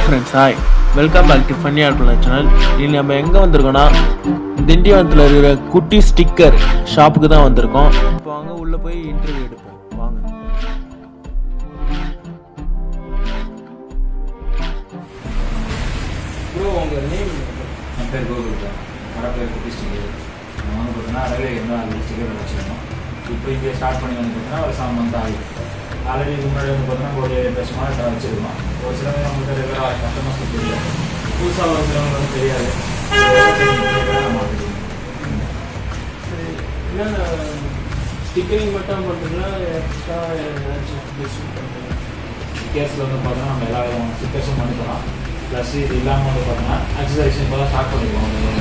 Friends hi welcome back to funny ஆட்புள்ள channel இனி நம்ம எங்கே வந்திருக்கோம்னா திண்டிவனத்தில் இருக்கிற குட்டி ஸ்டிக்கர் ஷாப்புக்கு தான் வந்திருக்கோம் இப்போ அங்கே உள்ளே போய் இன்டர்வியூ எடுப்போம் வாங்க ப்ரோ உங்கள் நேம் என் பேர் கோகுல் தான் வர பேர் குட்டி ஸ்டிக்கர் நம்ம வந்து பார்த்தீங்கன்னா ரயில்வே இருந்தால் அது ஸ்டிக்கர் வச்சுருந்தோம் இப்போ இங்கே ஸ்டார்ட் பண்ணி வந்து பார்த்தீங்கன்னா ஒரு செவன் மந்த் ஆகுது ஆல்ரெடி இதுக்கு முன்னாடி வந்து பார்த்தீங்கன்னா ஒரு ஏழு வருஷமாக வச்சுருக்கோம் ஒரு சிலவங்க நம்மளுக்கு ரெகுலராக கஸ்டமர்ஸ்க்கு தெரியாது புதுசாக ஒரு சிலவங்க வந்து தெரியாது சரி என்னென்ன ஸ்டிக்கரிங் மட்டும் பண்ணுறீங்களா எக்ஸ்ட்ரா ஏதாச்சும் டிஸ்ட்ரிக் பண்ணுறீங்களா கேஸில் வந்து பார்த்தீங்கன்னா நம்ம எல்லா விதமான ஸ்டிக்கர்ஸும் பண்ணிக்கலாம் ப்ளஸ் இது இல்லாமல் வந்து பார்த்தீங்கன்னா அக்சசரிஸ் இப்போ தான் ஸ்டார்ட் பண்ணிக்கலாம்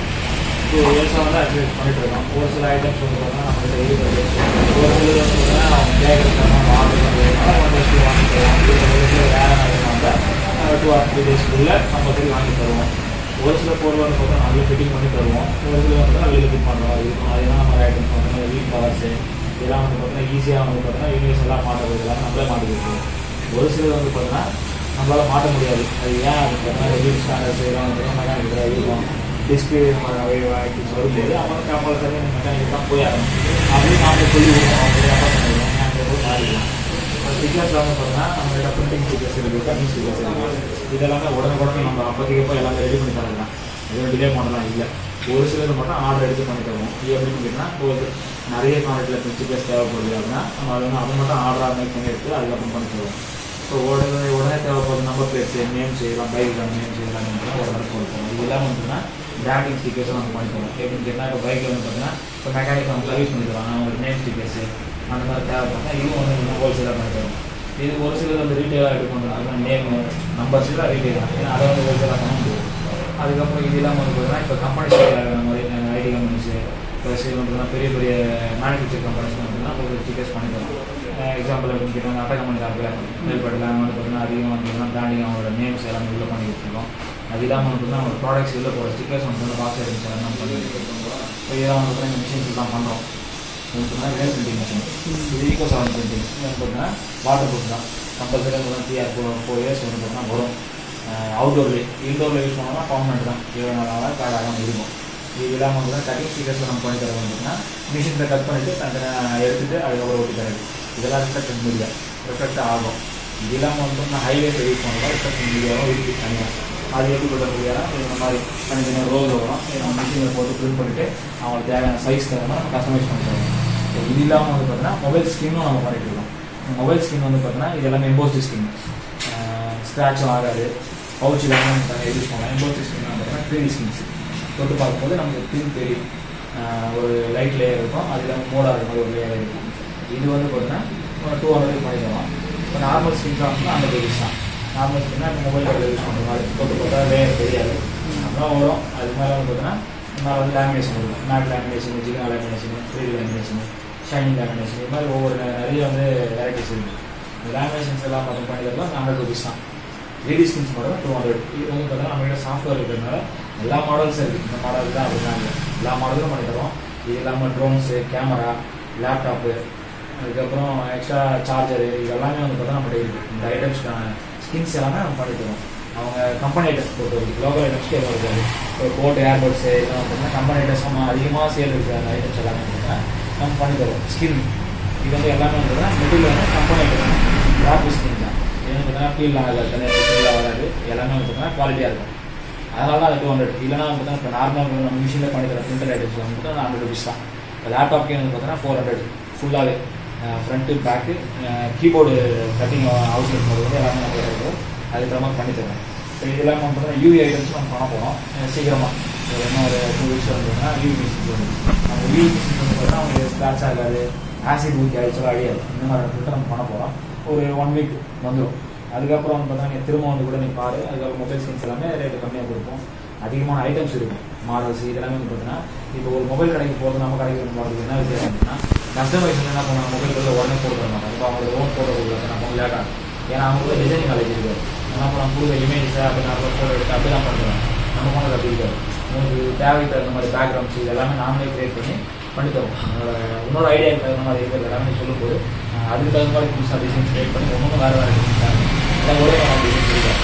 டூ இயர்ஸாக வந்து அக்சசைஸ் பண்ணிட்டு இருக்கோம் ஒரு சில ஐட்டம்ஸ் வந்து பார்த்தீங்கன்னா நம்மகிட்ட இருக்குது ஒரு சிலர் வந்து பார்த்தீங்கன்னா அவங்க கேட்குறதுக்காக ஆர்டர் பண்ணுறதுனால ஒன் டேஸ்க்கு வாங்கி தருவோம் வேறு இருந்தால் டூ ஆர் த்ரீ டேஸ்க்குள்ளே நம்ம போய் வாங்கி தருவோம் ஒரு சில பொருள் வந்து பார்த்தா நல்லா ஃபிட்டிங் பண்ணி தருவோம் ஒரு சில வந்து பார்த்தா வெளியில் ஃபிட் பண்ணுற மாதிரி இருக்கும் அதெல்லாம் நம்ம ஐட்டம்ஸ் பார்த்தீங்கன்னா வீட் கவர்ஸு இதெல்லாம் வந்து பார்த்தீங்கன்னா ஈஸியாக வந்து பார்த்தீங்கன்னா யூனிவர்ஸ் எல்லாம் மாட்டுறது இதெல்லாம் நம்மளே மாட்டி கொடுப்போம் ஒரு சிலர் வந்து பார்த்தீங்கன்னா நம்மளால் மாட்ட முடியாது அது ஏன் அது பார்த்தீங்கன்னா வீட் ஸ்டாண்டர்ட் செய்கிறோம் மெக்கானிக் இருக்கும் டிஸ்க்கு வாங்கி வரும்போது அவங்க கம்பல்சரி மெக்கானிக் தான் போய் ஆகணும் அப்படின்னு நாம சொல்லி கொடுக்கணும் அவங்க வியாபாரம் பண்ணிடுவோம் நாங்கள் போய் மாறிடுவோம் ஸ்டிக்கர்ஸ் வந்து பார்த்தீங்கன்னா நம்மளோட பிரிண்டிங் ஸ்டிக்கர்ஸ் இருக்குது கட்டிங் ஸ்டிக்கர்ஸ் இருக்குது இதெல்லாமே உடனுக்குடனே நம்ம அப்போதைக்கு போய் எல்லாமே ரெடி பண்ணி தரலாம் எதுவும் டிலே பண்ணலாம் இல்லை ஒரு சிலர் மட்டும் ஆர்டர் எடுத்து பண்ணி தருவோம் இது எப்படின்னு கேட்டிங்கன்னா ஒரு நிறைய குவான்டிட்டியில் ஸ்டிக்கர்ஸ் தேவைப்படுது அப்படின்னா நம்ம அதை வந்து அதை மட்டும் ஆர்டராக மேக் பண்ணி எடுத்து அதுக்கப்புறம் பண்ணி தருவோம் ஸோ உடனே உடனே தேவைப்படுற நம்பர் பிளேட்ஸு நேம் செய்யலாம் பைக் நேம் செய்யலாம் ஒரு இடத்துல கொடுப்போம் இது எல்லாம் வந்துன்னா பிராண்டிங் ஸ்டிக்கர்ஸும் நம்ம பண்ணி தரோம் எப்படின்னு கேட்டால் இப்போ பைக்கில் வந்து பார்த்தீங்கன்னா இப்போ மெக்கானிக் அவங்க சர்வீஸ் பண்ணி தருவாங்க அவங்களுக்கு நேம் ஸ்டிக்கர்ஸு அந்த மாதிரி தேவைப்பட்டா இதுவும் வந்து நம்ம ஹோல்சேலாக பண்ணி தரோம் இது ஒரு சிலர் வந்து ரீட்டெயிலாக எடுத்து பண்ணுறாங்க நேமு நம்பர்ஸ் தான் ரீட்டெயில் தான் ஏன்னா அதை வந்து ஹோல்சேலாக பண்ண முடியும் அதுக்கப்புறம் இது இல்லாமல் வந்து பார்த்தீங்கன்னா இப்போ கம்பெனிஸ் அந்த மாதிரி ஐடி கம்பெனிஸு இப்போ சில வந்து பெரிய பெரிய மேனுஃபேக்சர் கம்பெனிஸ் வந்து ஒரு ஸ்டிக்கர்ஸ் பண்ணி தரோம் எக்ஸாம்பிள் அப்படின்னு கேட்டாங்க அட்டை கம்பெனி காப்பில் மேல்பட்டில் வந்து பார்த்தீங்கன்னா அதிகமாக வந்து பார்த்தீங்கன்னா பிராண்டிங் அவங்களோட நேம்ஸ் எல்லாமே உள்ள பண்ணி வச்சுருக்கோம் அது இல்லாமல் வந்து பார்த்தீங்கன்னா அவங்க ப்ராடக்ட்ஸ் உள்ள போகிற ஸ்டிக்கர்ஸ் வந்து வந்து பாக்ஸ் ஐட்டம்ஸ் எல்லாம் பண்ணி வச்சுருக்கோம் இப்போ இதெல்லாம் வந்து பார்த்தீங்கன்னா மிஷின்ஸ் எல்லாம் பண்ணுறோம் பார்த்தீங்கன்னா வேல் பிரிண்டிங் மிஷின் இது ஈகோ செவன் பிரிண்டிங் இது வந்து பார்த்தீங்கன்னா வாட்டர் ப்ரூஃப் தான் கம்பல்சரியாக வந்து three or four four years வந்து பார்த்தீங்கன்னா வரும் அவுட்டோர்லேயே இன்டோரில் யூஸ் பண்ணோம்னா பர்மனெண்ட் தான் இருபது நாள் ஆகும் கார்டு ஆகாமல் இருக்கும் இது இல்லாமல் வந்து கட்டிங் ஸ்டிக்கர்ஸில் நம்ம பண்ணி தர அப்படின்னா மிஷினில் கட் பண்ணிவிட்டு தனித்தனியாக எடுத்துகிட்டு அதுக்கப்புறம் ஒட்டி தரது இதெல்லாம் ரிஃப்ளெக்ட் மீடியா ரிஃப்ளெக்ட் ஆகும் இது இல்லாமல் வந்து நான் ஹைவேஸ் யூஸ் பண்ணுறோம் ரிஃப்ளெக்ட் மீடியாவும் இருக்குது தனியாக அது எப்படி கொண்டு முடியாதா இந்த மாதிரி தனித்தனியாக ரோல் வரும் இதை நம்ம மிஷினில் போட்டு பிரிண்ட் பண்ணிவிட்டு அவங்களுக்கு தேவையான சைஸ் தகுந்த நம்ம கஸ்டமைஸ் பண்ணி தருவோம் ஸோ இது இல்லாமல் வந்து பார்த்தீங்கன்னா மொபைல் ஸ்கின்னும் நம்ம பண்ணிட்டு இருக்கோம் மொபைல் ஸ்கின் வந்து பார்த்தீங்கன்னா இது எல்லாமே எம்போஸ்டு ஸ்கின் ஸ்க்ராட்சும் ஆகாது பவுச் எல்லாமே யூஸ் பண்ணலாம் எம்போஸ்டு ஸ்கின் பார்த்தீங்கன்னா த்ரீ ஸ்கின்ஸ் தொட்டு பார்க்கும்போது நமக்கு தின் தெரியும் ஆஹ் ஒரு லைட் லேயர் இருக்கும் அது இல்லாமல் மோடாக இருக்கும் ஒரு லேயர் இருக்கும் இது வந்து பார்த்தீங்கன்னா டூ ஹண்ட்ரட் பண்ணி தரோம் இப்போ நார்மல் ஸ்கின் தான் அந்த ருபீஸ் தான் நார்மல் ஸ்கின்னா இப்போ மொபைல் யூஸ் பண்ணுற மாதிரி தொட்டு பார்த்தா லேயர் தெரியாது அப்புறம் வரும் அது மேலே வந்து பார்த்தீங்கன்னா மேலே வந்து லேமினேஷன் இருக்கும் மேட் லேமினேஷன் ஜிகா lamination three lamination shining lamination இது மாதிரி ஒவ்வொரு நிறைய வந்து வெரைட்டிஸ் இருக்குது இந்த லேமினேஷன்ஸ் எல்லாம் மட்டும் பண்ணி தரலாம் ஹண்ட்ரட் ருபீஸ் தான் lady skins model two hundred இது வந்து பார்த்தீங்கன்னா நம்மகிட்ட சாஃப்ட்வேர் இருக்கிறதுனால எல்லா மாடல்ஸும் இருக்குது இந்த மாடல் தான் அப்படின்னா இல்லை எல்லா மாடலும் பண்ணி தரோம் இது இல்லாமல் ட்ரோன்ஸு கேமரா லேப்டாப்பு அதுக்கப்புறம் எக்ஸ்ட்ரா சார்ஜரு இது எல்லாமே வந்து பார்த்தா நம்மகிட்ட இருக்குது இந்த ஐட்டம்ஸ்க்கான ஸ்கின்ஸ் எல்லாமே நம்ம பண்ணி தரோம் அவங்க கம்பெனி ஐட்டம்ஸ் பொறுத்த வரைக்கும் லோக்கல் ஐட்டம்ஸ்க்கு எதுவும் இருக்காது இப்போ கோட் ஏர்பட்ஸு இதெல்லாம் பார்த்தீங்கன்னா கம்பெனி ஐட்டம்ஸ் நம்ம அதிகமாக சேல் இருக்கிற அந்த ஐட்டம்ஸ் எல்லாமே பார்த்தீங்கன்னா நம்ம பண்ணி தரோம் ஸ்கின் இது வந்து எல்லாமே வந்து பார்த்தீங்கன்னா மெட்டீரியல் வந்து கம்பெனி ஐட்டம் ராப் ஸ்கின் தான் இது வந்து பார்த்தீங்கன்னா ஃபீல் ஆகாது தனியாக ஃபீல் ஆகாது எல்லாமே வந்து பார்த்தீங்கன்னா குவாலிட்டியாக இருக்கும் அதனால தான் அது டூ ஹண்ட்ரட் இல்லைனா வந்து பார்த்தீங்கன்னா இப்போ நார்மலாக நம்ம மிஷினில் பண்ணி தர பிரிண்டர் ஐட்டம்ஸ் வந்து பார்த்தீங்கன்னா ஹண்ட்ரட் ருபீஸ் தான் இப்போ லேப்டாப்க்கே வந்து பார்த்தீங்கன்னா ஃபோர் ஹண்ட்ரட் ஃபுல்லாகவே front back keyboard cutting outlet mode வந்து எல்லாமே நம்ம இருக்கும் அதுக்கு மாதிரி பண்ணி தருவோம் இப்போ இது இல்லாமல் வந்து பார்த்தீங்கன்னா யூவி ஐட்டம்ஸ் நம்ம பண்ண போகிறோம் சீக்கிரமாக ஒரு என்ன ஒரு டூ வீக்ஸ் வந்ததுன்னா யூவி மிஷின்ஸ் வந்து அந்த யூவி மிஷின்ஸ் வந்து பார்த்தீங்கன்னா அவங்க ஸ்க்ராட்ச் ஆகாது ஆசிட் ஊற்றி அடிச்சாலும் அடியாது இந்த மாதிரி ஃபில்டர் நம்ம பண்ண போகிறோம் ஒரு ஒன் வீக் வந்துடும் அதுக்கப்புறம் வந்து பார்த்தீங்கன்னா நீ திரும்ப வந்து கூட நீ பாரு அதுக்கப்புறம் மொபைல் ஸ்கின்ஸ் எல்லாமே ரேட்டு கம்மியாக கொடுப்போம் அதிகமான ஐட்டம்ஸ் இருக்கும் மாடல்ஸ் இதெல்லாமே வந்து பார்த்தீங்கன்னா இப்போ ஒரு மொபைல் கடைக்கு போகிறது நம்ம கடைக்கு வந்து போகிறது என்ன வித்தியாசம் அப்படின்னா கஸ்டமைஸ் என்ன பண்ணுவாங்க மொபைல் கடையில் உடனே போட்டு தர மாட்டாங்க இப்போ அவங்களுக்கு ஓன் போட்டோ கொடுக்குறாங்க நம்ம லேட் ஆகும் ஏன்னா அவங்களுக்கு டிசைனிங் நாலேஜ் இருக்காது என்ன பண்ண கொடுக்குற இமேஜஸ் அப்படி நான் ஃபோட்டோ எடுத்து அப்படி தான் பண்ணுறேன் நம்ம போனது அப்படி இருக்காது உங்களுக்கு தேவைக்கு தகுந்த மாதிரி பேக்ரவுண்ட்ஸ் இது எல்லாமே நாமளே கிரியேட் பண்ணி பண்ணி தரோம் உன்னோட உன்னோட ஐடியாவுக்கு தகுந்த மாதிரி இருக்கிறது எல்லாமே சொல்லும்போது அஹ் அதுக்கு தகுந்த மாதிரி புதுசாக டிசைன் கிரியேட் பண்ணி ஒன்றும் வேறு வேறு டிசைன்ஸ் எல்லாம் ஒரே மாதிரி டிசைன்ஸ் இருக்காது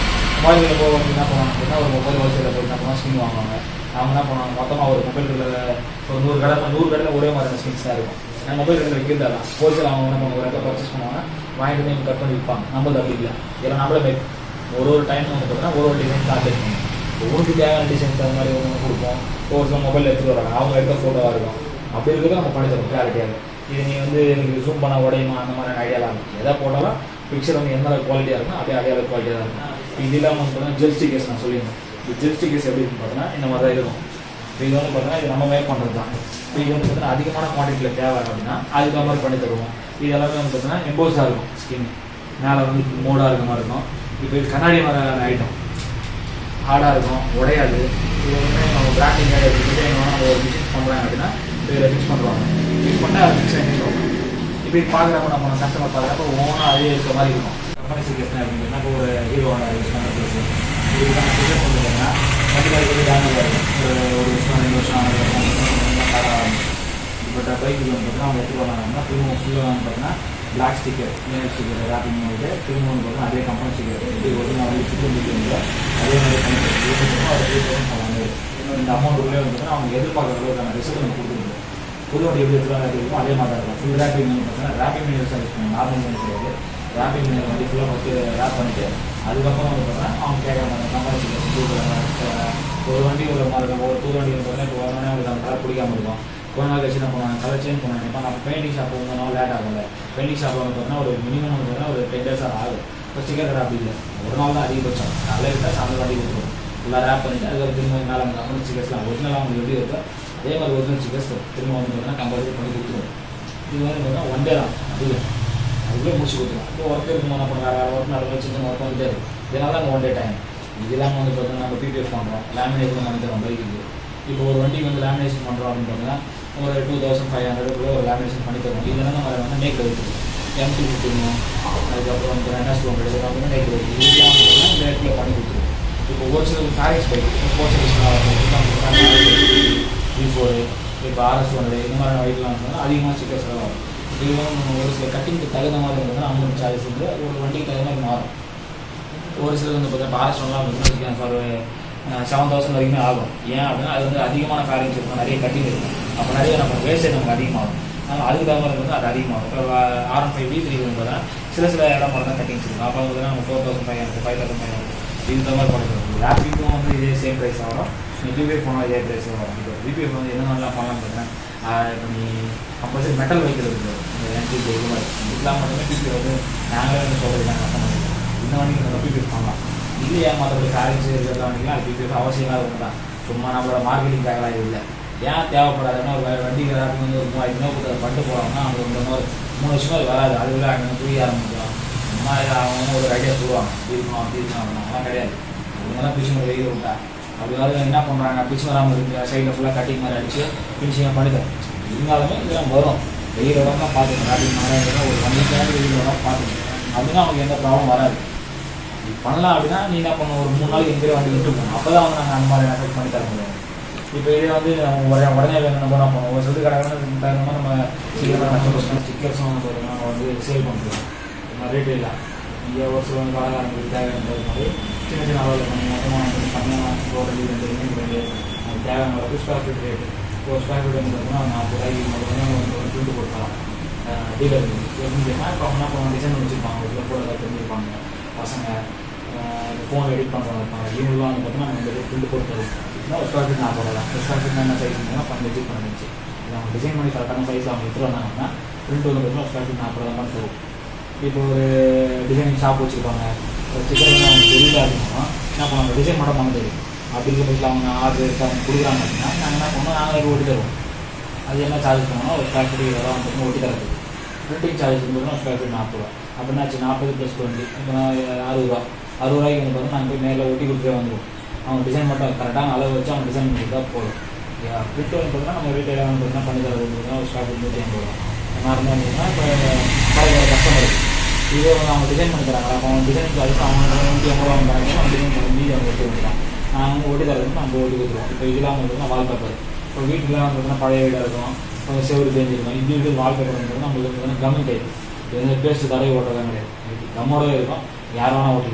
மொபைல் போக வந்து என்ன பண்ணுவாங்க அப்படின்னா ஒரு மொபைல் ஹோல்சேலில் போய் என்ன பண்ணுவாங்க ஸ்கின் வாங்குவாங்க அவங்க என்ன பண்ணுவாங்க மொத்தமாக ஒரு மொபைல் கடையில் ஒரு நூறு கடை நூறு கடையில் ஒரே மாதிரியான ஸ்கின்ஸ் தான் இருக்கும் ஏன்னா மொபைல் கடையில் விற்கிறதா ஹோல்சேல் அவங்க என்ன பண்ணுவாங்க ஒரு இடத்துல பர்ச்சேஸ் பண்ணுவாங்க வாங்கிட்டு வந்து கட் பண்ணி விற்பாங்க நம்மளது அப்படி இல்லை ஏன்னா நம்மளே make ஒரு ஒரு டைம் வந்து பார்த்தீங்கன்னா ஒரு ஒரு டிசைன் கால்குலேட் பண்ணுவோம் உனக்கு தேவையான டிசைன்ஸ் அது மாதிரி ஒன்று கொடுப்போம் ஒரு சில மொபைல் எடுத்துகிட்டு வராங்க அவங்க எடுத்த ஃபோட்டோவாக இருக்கும் அப்படி இருக்கிறத நம்ம பண்ணி தரோம் கிளாரிட்டியாக இது நீ வந்து எனக்கு ஜூம் பண்ண உடையுமா அந்த மாதிரி ஐடியாலாம் இருக்கும் எதை போட்டாலும் பிக்சர் வந்து எந்த அளவுக்கு குவாலிட்டியாக இருக்கும் அதே அதே அளவுக்கு குவாலிட்டியாக தான் இருக்கும் இது இல்லாமல் வந்து பார்த்தீங்கன்னா ஜெல் ஸ்டிக்கர்ஸ் நான் சொல்லியிருந்தேன் இந்த ஜெல் ஸ்டிக்கர்ஸ் எப்படி இருக்குன்னு பார்த்தீங்கன்னா இந்த மாதிரி தான் இருக்கும் இப்போ இது வந்து பார்த்தீங்கன்னா இது நம்ம மேக் பண்ணுறது தான் இப்போ இது வந்து பார்த்தீங்கன்னா அதிகமான குவான்டிட்டியில் தேவை அப்படின்னா அதுக்கு மாதிரி பண்ணி தருவோம் இது எல்லாமே வந்து பார்த்தீங்கன்னா எம்போஸாக இருக்கும் ஸ்கின் மேலே வந்து மோடாக இருக்க மாதிரி இருக்கும் இப்போ இது கண்ணாடி மாதிரி ஐட்டம் ஹார்டாக இருக்கும் உடையாது இது வந்து நம்ம பிராண்டிங் டிசைன் நம்ம ஒரு பிஸ்னஸ் பண்ணுறாங்க அப்படின்னா இதில் ஃபிக்ஸ் பண்ணுவாங்க ஃபிக்ஸ் பண்ணால் அது ஃபிக்ஸ் ஆகிடும் இப்போ இது பார்க்குறப்ப நம்ம கஸ்டமர் பார்க்குறப்ப ஓனாக அதே இருக்க மாதிரி இருக்கும் கம்பெனி சிக்கஸ் அப்படின்னா இப்போ ஒரு ஹீரோவோட யூஸ் பண்ண ப்ளஸ் இதுக்கான சிக்கஸ் வந்து பார்த்தீங்கன்னா வண்டிக்காரி வந்து டேமேஜ் ஆகும் ஒரு ஒரு வருஷம் ரெண்டு வருஷம் ஆகும் இப்போ பைக்கு வந்து பார்த்தீங்கன்னா அவங்க எடுத்து வராங்கன்னா திரும்ப ஃபுல்லாக வந்து பார்த்தீங்கன்னா பிளாக் ஸ்டிக்கர் நேர் ஸ்டிக்கர் ராப்பிங் பண்ணிட்டு திரும்ப வந்து பார்த்தீங்கன்னா அதே கம்பெனி ஸ்டிக்கர் இது ஒரு நான் வந்து சிக்கன் பிடிக்கிறீங்களோ அதே மாதிரி பண்ணிட்டு அது த்ரீ தௌசண்ட் பண்ணாங்க இன்னும் இந்த அமௌண்ட் உள்ளே வந்து பார்த்தீங்கன்னா அவங்க எதிர்பார்க்குற அளவுக்கான ரிசல்ட் நம்ம கொடுத்துருக்கோம் புது வண்டி எப்படி எடுத்துலாம் இருக்கும் அதே மாதிரி தான் இருக்கும் ஃபுல் ரேப்பிங் வந்து பார்த்தீங்கன்னா ரேப்பிங் மீனர் சர்வீஸ் பண்ணுவோம் நார்மல் மீனர் கிடையாது ரேப்பிங் மீனர் வண்டி ஃபுல்லாக ஃபஸ்ட்டு ரேப் பண்ணிட்டு அதுக்கப்புறம் வந்து பார்த்தீங்கன்னா அவங்க கேட்குற மாதிரி கம்பெனி ஸ்டிக்கர் ஒரு வண்டி ஒரு மாதிரி இருக்கும் ஒரு புது வண்டி வந்து பார்த்தீங்கன்னா இப்போ ஒரு மணி நேரம் அந்த கலர் பிடிக்காம இருக்கும் கொஞ்ச நாள் கழிச்சு என்ன பண்ணுவாங்க கலர் சேஞ்ச் பண்ணுவாங்க இப்போ நம்ம பெயிண்டிங் ஷாப் வந்தோம்னா லேட் ஆகும்ல பெயிண்டிங் ஷாப்பில் வந்து பார்த்தீங்கன்னா ஒரு மினிமம் வந்து பார்த்தீங்கன்னா ஒரு டென் டேஸ் ஆகும் இப்போ ஸ்டிக்கர் கடை அப்படி இல்லை ஒரு நாள் தான் அதிகபட்சம் காலையில் இருந்தால் சாயந்தரம் வண்டி கொடுத்துருவோம் ஃபுல்லாக ரேப் பண்ணிட்டு அதுக்கு திரும்ப மேலே அவங்க கம்பெனி ஸ்டிக்கர்ஸ்லாம் ஒரிஜினலாக அவங்க எப்படி இருக்கோ அதே மாதிரி ஒரிஜினல் ஸ்டிக்கர்ஸ் திரும்ப வந்து பார்த்தீங்கன்னா கம்பல்சரி பண்ணி கொடுத்துருவோம் இது வந்து பார்த்தீங்கன்னா ஒன் டே தான் அதிகம் அதுக்குள்ளே முடிச்சு கொடுத்துருவோம் இப்போ ஒர்க் இருக்கும் என்ன பண்ணுறாங்க வேறு ஒர்க் நடந்து சின்ன ஒர்க் வந்துட்டே இருக்கும் இதனால தான் ஒன் டே டைம் இது இல்லாமல் வந்து பார்த்தீங்கன்னா நம்ம பிபிஎஃப் பண்ணுறோம் லேமினேஷன் பண்ணி தரோம் பைக்குக்கு இப்போ ஒரு வண்டிக்கு வந்து லேமினேஷன் பண்ணுறோம் அப்படின்னு பார்த்தீங்கன்னா ஒரு டூ தௌசண்ட் ஃபைவ் ஹண்ட்ரடுக்குள்ள ஒரு லேமினேஷன் பண்ணி தருவோம் இதெல்லாம் நம்ம வந்து நேக்கில் வச்சுருக்கோம் எம்டி கொடுத்துருவோம் அதுக்கப்புறம் வந்து என்எஸ் ஒன் இது வந்து நேக்கில் வச்சு இதெல்லாம் வந்து பார்த்தீங்கன்னா இந்த இடத்துல பண்ணி கொடுத்துருவோம் இப்போ ஒரு சில ஃபேரிக்ஸ் பைக் ஸ்போர்ட்ஸ் வி ஃபோரு இப்போ ஆர்எஸ் ஒன் இந்த மாதிரி பைக்லாம் வந்து அதிகமாக ஸ்டிக்கர்ஸ் எல்லாம் வரும் இது வந்து நம்ம ஒரு சில கட்டிங்க்கு தகுந்த மாதிரி இருந்ததுன்னா அமௌண்ட் சார்ஜஸ் வந்து ஒரு வண்டிக்கு தகுந்த மாதிரி மாறும் ஒரு சிலது வந்து பார்த்தீங்கன்னா ஆர்எஸ் ஒன்லாம் வந்து ஃபார் செவன் தௌசண்ட் வரைக்குமே ஆகும் ஏன் அப்படின்னா அது வந்து அதிகமான ஃபேரிங்ஸ் இருக்கும் நிறைய கட்டிங் இருக்கும் அப்போ நிறைய நம்ம வேஸ்டேஜ் நமக்கு அதிகமாகும் அதனால் அதுக்கு தகுந்த மாதிரி வந்து அது அதிகமாகும் இப்போ ஆர் ஃபைவ் வி த்ரீ வந்து பார்த்தீங்கன்னா சில சில இடம் மட்டும் தான் கட்டிங்ஸ் இருக்கும் அப்போ வந்து நம்ம four thousand five hundred five thousand five hundred இந்த மாதிரி பண்ணிட்டு ரேப்பிக்கும் வந்து இதே சேம் ப்ரைஸ் ஆகும் பிபிஎஃப் போனால் இதே ப்ரைஸ் வரும் இப்போ பிபிஎஃப் வந்து என்ன மாதிரிலாம் பண்ணலாம் பார்த்தீங்கன்னா இப்போ நீ கம்பல்சரி மெட்டல் வைக்கிறது இருக்குது இந்த என்டிபி இது மாதிரி இதுக்கெல்லாம் மட்டுமே பிபிஎஃப் வந்து நாங்களே வந்து சொல்கிறது நாங்கள் கஷ்டம் பண்ணிக்கிறோம் இந்த வண்டிக்கு நம்ம பிபிஎஃப் பண்ணலாம் இல்லையா மற்றபடி ஃபேரிங்ஸ் இருக்கிறதா வண்டிக்கலாம் அது பிபிஎஃப் அவசியமாக ஒன்று தான் சும்மா நம்மளோட மார்க்கெட்டிங் தேவைலாம் இது இல்லை ஏன் தேவைப்படாதுன்னா ஒரு வண்டி எல்லாருக்கும் வந்து ஒரு மூவாயிரம் ரூபா கொடுத்து அதை பண்ணிட்டு போகிறாங்கன்னா அவங்க வந்து இன்னொரு மூணு வருஷமா அது வராது அதுக்குள்ள அங்கே புரிய ஆரம்பிக்கும் இந்த மாதிரி அவங்க ஒரு ஐடியா சொல்லுவாங்க இப்படி இருக்கணும் அப்படி இருக்கணும் அப்படின்னா அதெல்லாம் கிடையாது அவங்களாம் பிடிச்சி மாதிரி வெயில் விட்டா அப்படி வர என்ன பண்ணுறாங்க பிடிச்சி வராமல் இருக்கு சைடில் ஃபுல்லாக கட்டிங் மாதிரி அடிச்சு ஃபினிஷிங்காக பண்ணிட்டேன் இருந்தாலுமே இதெல்லாம் வரும் வெயிலோட தான் பார்த்துக்கணும் கட்டிங் மழை இருந்தால் ஒரு ஒன் வீக்காக வெயிலோட பார்த்துக்கணும் அப்படின்னா அவங்களுக்கு எந்த ப்ராப்ளம் வராது இது பண்ணலாம் அப்படின்னா நீ என்ன பண்ணணும் ஒரு மூணு நாளைக்கு எங்கேயும் வண்டி விட்டு போகணும் அப்போ தான் வந்து நாங்கள் அந்த மாதிரி எஃபெக்ட் பண்ணி தர முடியும் இப்போ இதே வந்து நம்ம உடனே உடனே வேணும் நம்ம என்ன பண்ணுவோம் ஒரு சொல்லி கிடக்கணும் தகுந்த நம்ம சீக்கிரமாக கஷ்டப்பட்டு ஸ்டிக்கர்ஸும் வந்து பார்த்தீங்கன்னா நம்ம வந்து சேல் பண்ணுறோம் நம்ம ரீட்டெயிலாக இங்கே ஒரு சில வந்து கடைக்காரங்களுக்கு தேவையான மாதிரி சின்ன சின்ன அளவில் பண்ணி மொத்தமாக வந்து பண்ணலாம் ஒரு ரெண்டு ரெண்டு ரெண்டு ரெண்டு அது தேவையான அளவுக்கு ஸ்கொயர் ஃபீட் ரேட்டு ஒரு ஸ்கொயர் ஃபீட் வந்து பார்த்தீங்கன்னா நாற்பது ரூபாய்க்கு மட்டுமே வந்து ஒரு துண்டு கொடுக்கலாம் டீலர் எப்படின்னா இப்போ என்ன பண்ணுவாங்க டிசைன் வச்சுருப்பாங்க ஒரு சில கூட தெரிஞ்சிருப்பாங்க பசங்க ஃபோன் எடிட் பண்ணுறவங்க இருப்பாங்க இவங்களாம் வந்து பார்த்தீங்கன்னா நம்ம இந்த துண்டு போட்டு தருவோம் ஒரு ஸ்கொயர் ஃபீட் நாற்பது ரூபா ஒரு ஸ்கொயர் ஃபீட் என்ன சைஸ் இருந்தாலும் பண்ணி எடிட் பண்ணிச்சு இது அவங்க டிசைன் பண்ணி கரெக்டான சைஸ் அவங்க எடுத்துகிட்டு வந்தாங்கன்னா பிரிண்ட் வந்து பார்த்தீங்கன்னா ஸ்கொயர் ஃபீட் நாற்பது ரூபா தான் தரும் இப்போ ஒரு டிசைனிங் ஷாப் வச்சுருப்பாங்க ஒரு சிக்கன் வந்து அவங்க தெரியல அப்படின்னா என்ன பண்ணுவாங்க டிசைன் மட்டும் பண்ண தெரியும் அப்படி இருக்க பட்சத்தில் அவங்க ஆர்டர் எடுத்து அவங்க கொடுக்குறாங்க அப்படின்னா நாங்கள் என்ன பண்ணுவோம் நாங்கள் ஓட்டி தருவோம் அது என்ன சார்ஜ் பண்ணுவோம் ஒரு ஸ்கொயர் ஃபீட் இருபது ரூபா வந்து ஓட்டி தரது பிரிண்டிங் சார்ஜ் இருந்ததுன்னா ஸ்கொயர் ஃபீட் நாற்பது ரூபா அப்படின்னாச்சு நாற்பது ப்ளஸ் டுவெண்ட்டி இப்போ நான் அறுபது ரூபா அறுபது ரூபாய்க்கு வந்து பார்த்தா நாங்கள் போய் நேரில் ஒட்டி கொடுத்துட்டே வந்துடுவோம் அவங்க டிசைன் மட்டும் கரெக்டான அளவு வச்சு அவங்க டிசைன் பண்ணி தான் போதும் பிரிண்ட் வந்து பார்த்தீங்கன்னா நம்ம ரீட்டைலாக வந்து பார்த்தீங்கன்னா பண்ணி தரது பார்த்தீங்கன்னா ஒரு ஸ்கொயர் ஃபீட் நூற்றி ஐம்பது ரூபா நார்மலாக இருந்ததுன்னா இப்போ கடையோட கஸ்டமர் இதே வந்து அவங்க டிசைன் பண்ணி தராங்க அப்போ அவங்க டிசைன் சார்ஜ் அவங்க நூற்றி ஐம்பது ரூபா தராங்க அவங்க டிசைன் பண்ணி மீதி அவங்க ஒட்டி கொடுக்குறாங்க நாங்கள் ஓட்டி தரதுக்கு நம்ம ஓட்டி கொடுத்துருவோம் இப்போ இதெல்லாம் வந்து பார்த்தீங்கன்னா வால்பேப்பர் இப்போ வீட்டுக்குலாம் வந்து பார்த்தீங்கன்னா பழைய வீடாக இருக்கும் கொஞ்சம் செவரு தேஞ்சிருக்கும் இண்டிவிஜுவல் வால்பேப்பர் வந்து பார்த்தீங்கன்னா நம்மளுக்கு வந்து கம்மி டைப் இது வந்து பேஸ்ட் தடவை ஓட்டுறதா கிடையாது கம்மோடவே இருக்கும் யார் வேணால் ஓட்டிக்கலாம்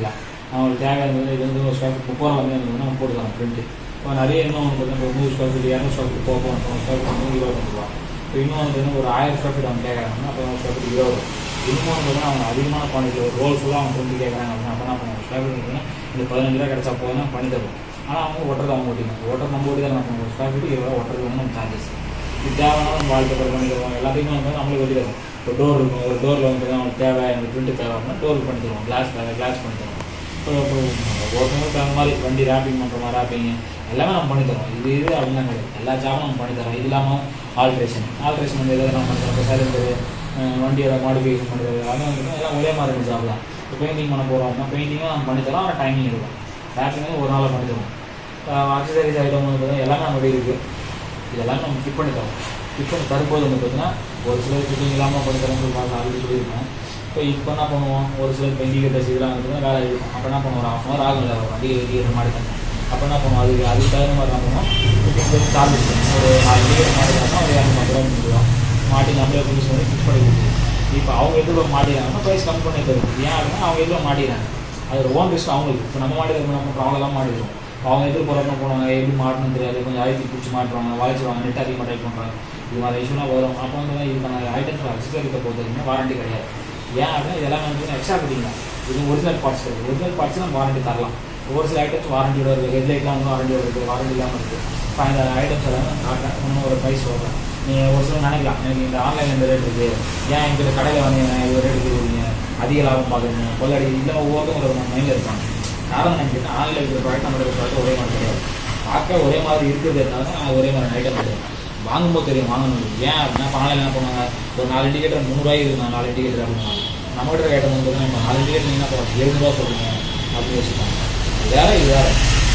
அவங்களுக்கு தேவையான வந்து இது வந்து ஒரு ஸ்கொயர் ஃபீட் முப்பது ரூபா வந்து எனக்கு நம்ம போட்டு தரோம் பிரிண்ட்டு இப்போ நிறைய இன்னும் வந்து பார்த்தீங்கன்னா ஒரு நூறு ஸ்கொயர் ஃபீட் இரநூறு ஸ்கொயர் ஃபீட் போக போகணும் ஸ்கொயர் ஃபீட் வந்து இருபது ரூபா இப்போ இன்னும் வந்து பார்த்தீங்கன்னா ஒரு ஆயிரம் ஸ்கொயர் ஃபீட் அவங்க கேட்குறாங்கன்னா அப்போ ஸ்கொயர் ஃபீட் இருபது இன்னும் வந்து பார்த்தீங்கன்னா அவங்க அதிகமான குவான்டிட்டி ஒரு ரோல் ஃபுல்லாக அவங்க பிரிண்ட் கேட்குறாங்க அப்படின்னா அப்போ நம்ம ஸ்கொயர் ஃபீட் பார்த்தீங்கன்னா இந்த பதினஞ்சு ரூபா கிடச்சா போதும் நம்ம பண்ணி தருவோம் ஆனால் அவங்க ஒட்டுறது அவங்க ஓட்டிக்கணும் ஓட்டுறது நம்ம ஓட்டி தான் நம்ம பண்ணுவோம் ஸ்கொயர் ஃபீட் இருபது ரூபா ஒட்டுறது வந்து நம்ம சார்ஜஸ் இது தேவையான நம்ம வாழ்க்கை பண்ணி தருவோம் எல்லாத்தையுமே வந்து நம்மளுக்கு வெட்டி தருவோம் இப்போ டோர் இருக்கும் ஒரு டோரில் வந்து அவங்களுக்கு தேவை எனக்கு பிரிண்ட் தேவை அப்படின்னா டோர் பண்ணி தருவோம் கிளாஸ் தேவை கிளாஸ் பண்ணி தருவோம் இப்போ இப்போ ஒருத்தவங்களுக்கு தகுந்த மாதிரி வண்டி ரேப்பிங் பண்ணுற மாதிரி ரேப்பிங் எல்லாமே நம்ம பண்ணி தரோம் இது இது அப்படின்னா கிடையாது எல்லா ஜாபும் நம்ம பண்ணி தரோம் இது இல்லாமல் ஆல்ட்ரேஷன் ஆல்ட்ரேஷன் வந்து எதாவது நம்ம பண்ணி தரோம் இப்போ சைலண்டரு வண்டி எதாவது மாடிஃபிகேஷன் பண்ணுறது அதெல்லாம் வந்து எல்லாம் ஒரே மாதிரி இருக்க ஜாப் தான் இப்போ பெயிண்டிங் பண்ண போகிறோம் அப்படின்னா பெயிண்டிங்கும் நம்ம பண்ணி தரோம் ஆனால் டைமிங் இருக்கும் ரேப்பிங்கும் ஒரு நாளில் பண்ணி தருவோம் அக்சசரிஸ் ஐட்டம் வந்து பார்த்தீங்கன்னா எல்லாமே நம்ம இருக்குது இதெல்லாம் நம்ம ஃபிட் பண்ணி தரோம் ஃபிட் பண்ணி தரும்போது வந்து பார்த்தீங்கன்னா ஒரு சிலர் ஃபிட்டிங் இல்லாமல் பண்ணி தரணும் பார்க்கலாம் அப்படின்னு சொல்லியிருக்கேன் இப்போ இப்போ என்ன பண்ணுவோம் ஒரு சிலர் இப்போ இண்டிகேட்டர்ஸ் இதெல்லாம் வந்து வேலை இருக்கும் அப்போ என்ன பண்ணுவோம் ஒரு ஹாஃப் அன் ஹவர் ஆகும் இல்லை வண்டி இண்டிகேட்டர் மாதிரி தரணும் அப்போ என்ன பண்ணுவோம் அதுக்கு அதுக்கு தகுந்த மாதிரி என்ன பண்ணுவோம் ஃபிட்டிங் சார்ஜஸ் ஒரு நாலு இண்டிகேட்டர் மாதிரி தரணும் ஒரு இரநூறு ரூபா கொடுத்துருவோம் மாட்டி நம்மளே ஃபினிஷ் பண்ணி ஃபிக்ஸ் பண்ணி கொடுத்துருவோம் இப்போ அவங்க எதில் மாட்டிடுறாங்கன்னா ப்ரைஸ் கம்மி பண்ணி தரும் ஏன் அப்படின்னா அவங்க எதில் மாட்டிடுறாங்க அது ஒரு ஓன் ரிஸ்க் அவங்களுக்கு இப்போ நம்ம மாட்டி தரணும் நம்ம அவங்களாம் மாட்டிடுவோம் அவங்க எதில் போகிறப்ப போனாங்க எப்படி மாட்டணும்னு தெரியாது கொஞ்சம் அழுத்தி பிடிச்சி மாட்டுறாங்க வளைச்சிருவாங்க நெட் அதிகமாக டைப் பண்ணுறாங்க இது மாதிரி இஷ்யூலாம் வரும் அப்போ வந்து இதுக்கான ஐட்டம்ஸ் அக்சசரித்தை பொறுத்த வரைக்கும் வாரண்டி கிடையாது ஏன் அப்படின்னா இதெல்லாம் வந்து எக்ஸ்ட்ரா ஃபிட்டிங் தான் இது ஒரிஜினல் பார்ட்ஸ் கிடையாது ஒரிஜினல் பார்ட்ஸ் நம்ம வாரண்டி தரலாம் ஒரு சில ஐட்டம்ஸ் வாரண்டியோட இருக்குது ஹெட்லைட்லாம் வந்து வாரண்டியோட இருக்குது வாரண்டி இல்லாமல் இருக்குது இப்போ இந்த ஐட்டம்ஸ் எல்லாம் நான் காட்டுறேன் இன்னும் ஒரு ப்ரைஸ் சொல்கிறேன் நீங்கள் ஒரு சில நினைக்கலாம் எனக்கு இந்த ஆன்லைனில் இந்த ரேட் இருக்குது ஏன் எங்கிட்ட கடையில் வாங்கினேன் இது ரேட் கொடுக்குறீங்க அதிக லாபம் பார்க்குறீங்க கொள்ளடி இல்லை ஒவ்வொருத்தவங்க ஒரு மைண்டில் இருப்பாங்க காரணம் என்ன கேட்டால் ஆன்லைனில் இருக்கிற ப்ராடக்ட் நம்மளோட ப்ராடக்ட் ஒரே மாதிரி கிடையாது பார்க்க ஒரே மாதிரி இருக்கிறது இருந்தாலும் ஒரே மாதிரி ஐட்டம் கிடையாது வாங்கும்போது தெரியும் வாங்கணும் ஏன் அப்படின்னா இப்போ ஆன்லைன் என்ன பண்ணுவாங்க ஒரு நாலு இண்டிகேட்டர் முந்நூறுவாய்க்கு இருக்கு நாலு இண்டிகேட்டர் அப்படின்னா நம்ம கிட்ட ஐட்டம் வந்து பார்த்தீங்கன்னா இப்போ நாலு இண்டிகேட்டர் என்ன பண்ணுவோம் எழுநூறுவா சொல்லுங்க அப்படின்னு யோசிப்பாங்க இது வேற இது வேற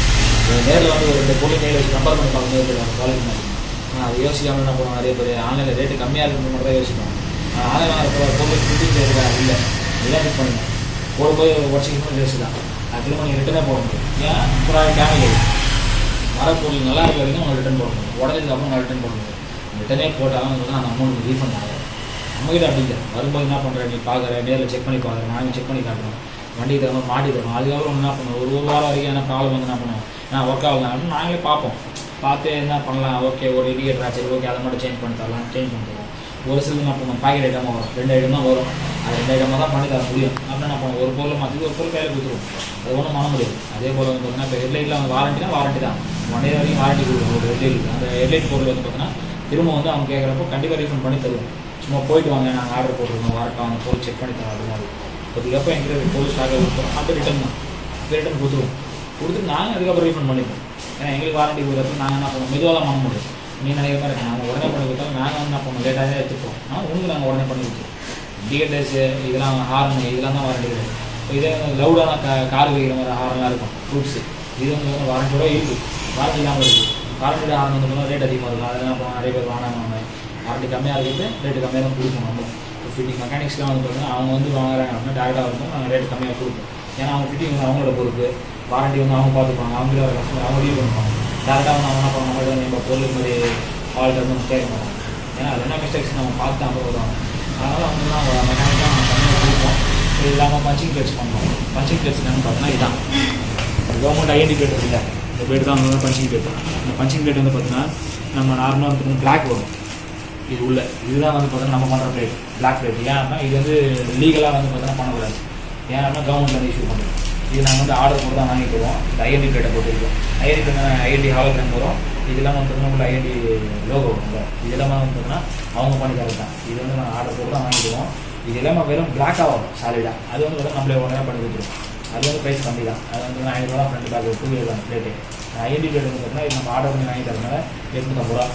நேரில் வந்து ஒரு ரெண்டு பொருள் கையில் வச்சு கம்பேர் பண்ணி பார்க்கும்போது காலேஜ் மாதிரி ஆனால் அதை யோசிக்காமல் என்ன பண்ணுவோம் நிறைய பேர் ஆன்லைனில் ரேட்டு கம்மியாக இருக்குன்னு மட்டும் தான் யோசிப்பாங்க ஆன்லைனில் இருக்கிற பொருள் ஃபிட்டிங் இருக்கா இல்லை இதெல்லாம் ஃபிட் பண்ணுங்க போடும்போது உடச்சிக்கணும் வேஸ்ட் தான் அது திரும்ப நீங்கள் ரிட்டனே போட முடியும் ஏன் அப்புறம் டேமேஜ் வரப்பொருள் நல்லா இருக்க வரைக்கும் அவங்க ரிட்டர்ன் போட முடியும் உடஞ்சதுக்கு அப்புறம் நான் ரிட்டர்ன் போட முடியும் ரிட்டனே போட்டாலும் வந்து அந்த அமௌண்ட் ரீஃபண்ட் ஆகும் நம்மகிட்ட அப்படி இல்லை வரும்போது என்ன பண்ணுற நீ பார்க்குற நேரில் செக் பண்ணி பார்க்குறேன் நாங்கள் செக் பண்ணி காட்டுறோம் வண்டி தரணும் மாட்டி தரணும் அதுக்கப்புறம் என்ன பண்ணுவோம் ஒரு ஒரு வாரம் வரைக்கும் என்ன ப்ராப்ளம் வந்து என்ன பண்ணுவோம் நான் ஒர்க் ஆகுது அப்படின்னு நாங்களே பார்ப்போம் பார்த்து என்ன பண்ணலாம் ஓகே ஒரு இண்டிகேட்டர் ஆச்சு ஓகே அதை மட்டும் சேஞ்ச் பண்ணி தரலாம் சேஞ்ச் பண்ணி தருவோம் ஒரு சில என்ன பண்ணுவோம் பாக்கெட் ஐட்டமாக வரும் ரெண்டு ஐட்டம் தான் வரும் அது ரெண்டு ஐட்டமாக தான் பண்ணி தர முடியும் அப்படின்னா என்ன பண்ணுவோம் ஒரு பொருளை மாற்றி ஒரு பொருள் கையில் கொடுத்துருவோம் அது ஒன்றும் பண்ண முடியாது அதே போல் வந்து பார்த்தீங்கன்னா இப்போ ஹெட்லைட்டில் வந்து வாரண்டினா வாரண்டி தான் ஒன் இயர் வரைக்கும் வாரண்டி கொடுக்கும் ஒரு ஹெட்லைட் அந்த ஹெட்லைட் பொருள் வந்து பார்த்தீங்கன்னா திரும்ப வந்து அவங்க கேட்குறப்போ கண்டிப்பாக ரீஃபண்ட் பண்ணி தருவோம் சும்மா போயிட்டு வாங்க நாங்கள் ஆர்டர் போட்டிருக்கோம் வரட்டும் அந்த பொருள் செக் பண்ணி தரோம் அது மாதிரி அதுக்கப்புறம் எங்கிட்ட பொருள் ஸ்டாக் கொடுப்போம் அப்போ ரிட்டன் தான் ரிட்டன் கொடுத்துருவோம் கொடுத்துட்டு நாங்கள் அதுக்கப்புறம் ரீஃபண்ட் பண்ணிப்போம் ஏன்னா எங்களுக்கு வாரண்டி கொடுக்குறப்ப நாங்கள் என்ன பண்ணுவோம் மெதுவாக தான் பண்ண முடியும் நீ நினைக்கிற மாதிரி இருக்கு. நாங்கள் உடனே பண்ணி கொடுத்தாலும் நாங்கள் வந்து என்ன பண்ணுவோம் லேட்டாக தான் எடுத்துப்போம் ஆனால் உங்களுக்கு நாங்கள் உடனே பண்ணி கொடுத்துருவோம் இண்டிகேட்டர்ஸு இதெல்லாம் ஹார்ன் இதெல்லாம் தான் வாரண்டி கிடையாது இப்போ இதே லவுடான கா கார் வைக்கிற மாதிரி ஹார்ன்லாம் இருக்கும் ஃப்ரூட்ஸு இது வந்து வாரண்டியோட இருக்குது வாரண்டி இல்லாமல் இருக்குது வாரண்டியோட ஹார்ன் வந்து பார்த்தீங்கன்னா ரேட் அதிகமாக இருக்கும் அதெல்லாம் இப்போ நிறைய பேர் வாங்கினாங்க வாரண்டி கம்மியாக இருக்குது ரேட்டு கம்மியாக தான் கொடுக்கணும் நம்ம இப்போ ஃபிட்டிங் மெக்கானிக்ஸ்லாம் வந்து பார்த்தீங்கன்னா அவங்க வந்து வாங்குறாங்க அப்படின்னா டேரெக்டாக இருக்கும் நாங்கள் ரேட் கம்மியாக கொடுப்போம் ஏன்னா அவங்க ஃபிட்டிங் வந்து அவங்களோட பொறுப்பு வாரண்டி வந்து அவங்க பார்த்துப்பாங்க அவங்களே ஒரு கஸ்டமர் அவங்க டீல் பண்ணுவாங்க டேரெக்டாக வந்து அவங்க என்ன பண்ணுவாங்க நம்ம நம்ம பொருள் மாதிரி ஆல்ரெடி வந்து கேட்க மாட்டாங்க ஏன்னா அது என்ன மிஸ்டேக்ஸ் நம்ம பார்த்து தான் வருவாங்க அதனால் வந்து நம்ம மெக்கானிக்காக நம்ம கம்மியாக கொடுப்போம் இது இல்லாமல் பஞ்சிங் பிளேட்ஸ் பண்ணுவோம் பஞ்சிங் பிளேட்ஸ் என்னன்னு பார்த்தீங்கன்னா இதான் கவர்மெண்ட் ஐடென்டி பிளேட் இருக்குல்ல இந்த பிளேட் தான் வந்து பஞ்சிங் பிளேட் இந்த பஞ்சிங் பிளேட் வந்து பார்த்தீங்கன்னா நம்ம நார்மலாக வந்து பிளாக் வரும் இது உள்ள இதுதான் வந்து பார்த்தீங்கன்னா நம்ம பண்ணுற பிளேட் பிளாக் பிளேட் ஏன் அப்படின்னா இது வந்து லீகலாக வந்து பார்த்தீங்கன்னா பண்ணக்கூடாது ஏன் அப்படின்னா கவர்மெண்ட்ல வந்து இஷ்யூ பண்ணுறோம் இது நாங்கள் வந்து ஆர்டர் போட்டு தான் வாங்கிட்டு போவோம் இந்த ஐஎன்டி பிளேட்டை போட்டுருக்கோம் ஐஎன்டி பிளேட் ஐஎன்டி ஹாலோகிராம் வரும் இதெல்லாம் வந்து பார்த்தீங்கன்னா உள்ள ஐஎன்டி லோகோ வரும்ல இதெல்லாம் வந்து பார்த்தீங்கன்னா அவங்க பண்ணி தரது தான் இது வந்து நாங்கள் ஆர்டர் போட்டு தான் வாங்கிடுவோம் இது எல்லாமே வெறும் பிளாக்காக வரும் சாலிடாக அது வந்து வெறும் நம்மளே உடனே பண்ணி கொடுத்துருவோம் அது வந்து ப்ரைஸ் கம்மி தான் அது வந்து ஐநூறுரூவா ஃப்ரெண்டு பேக் டூ வீலர் தான் பிளேட்டு ஐஎன்டி பிளேட் வந்து பார்த்தீங்கன்னா இது நம்ம ஆர்டர் பண்ணி வாங்கி தரதுனால எட்நூற்றம்பது ரூபா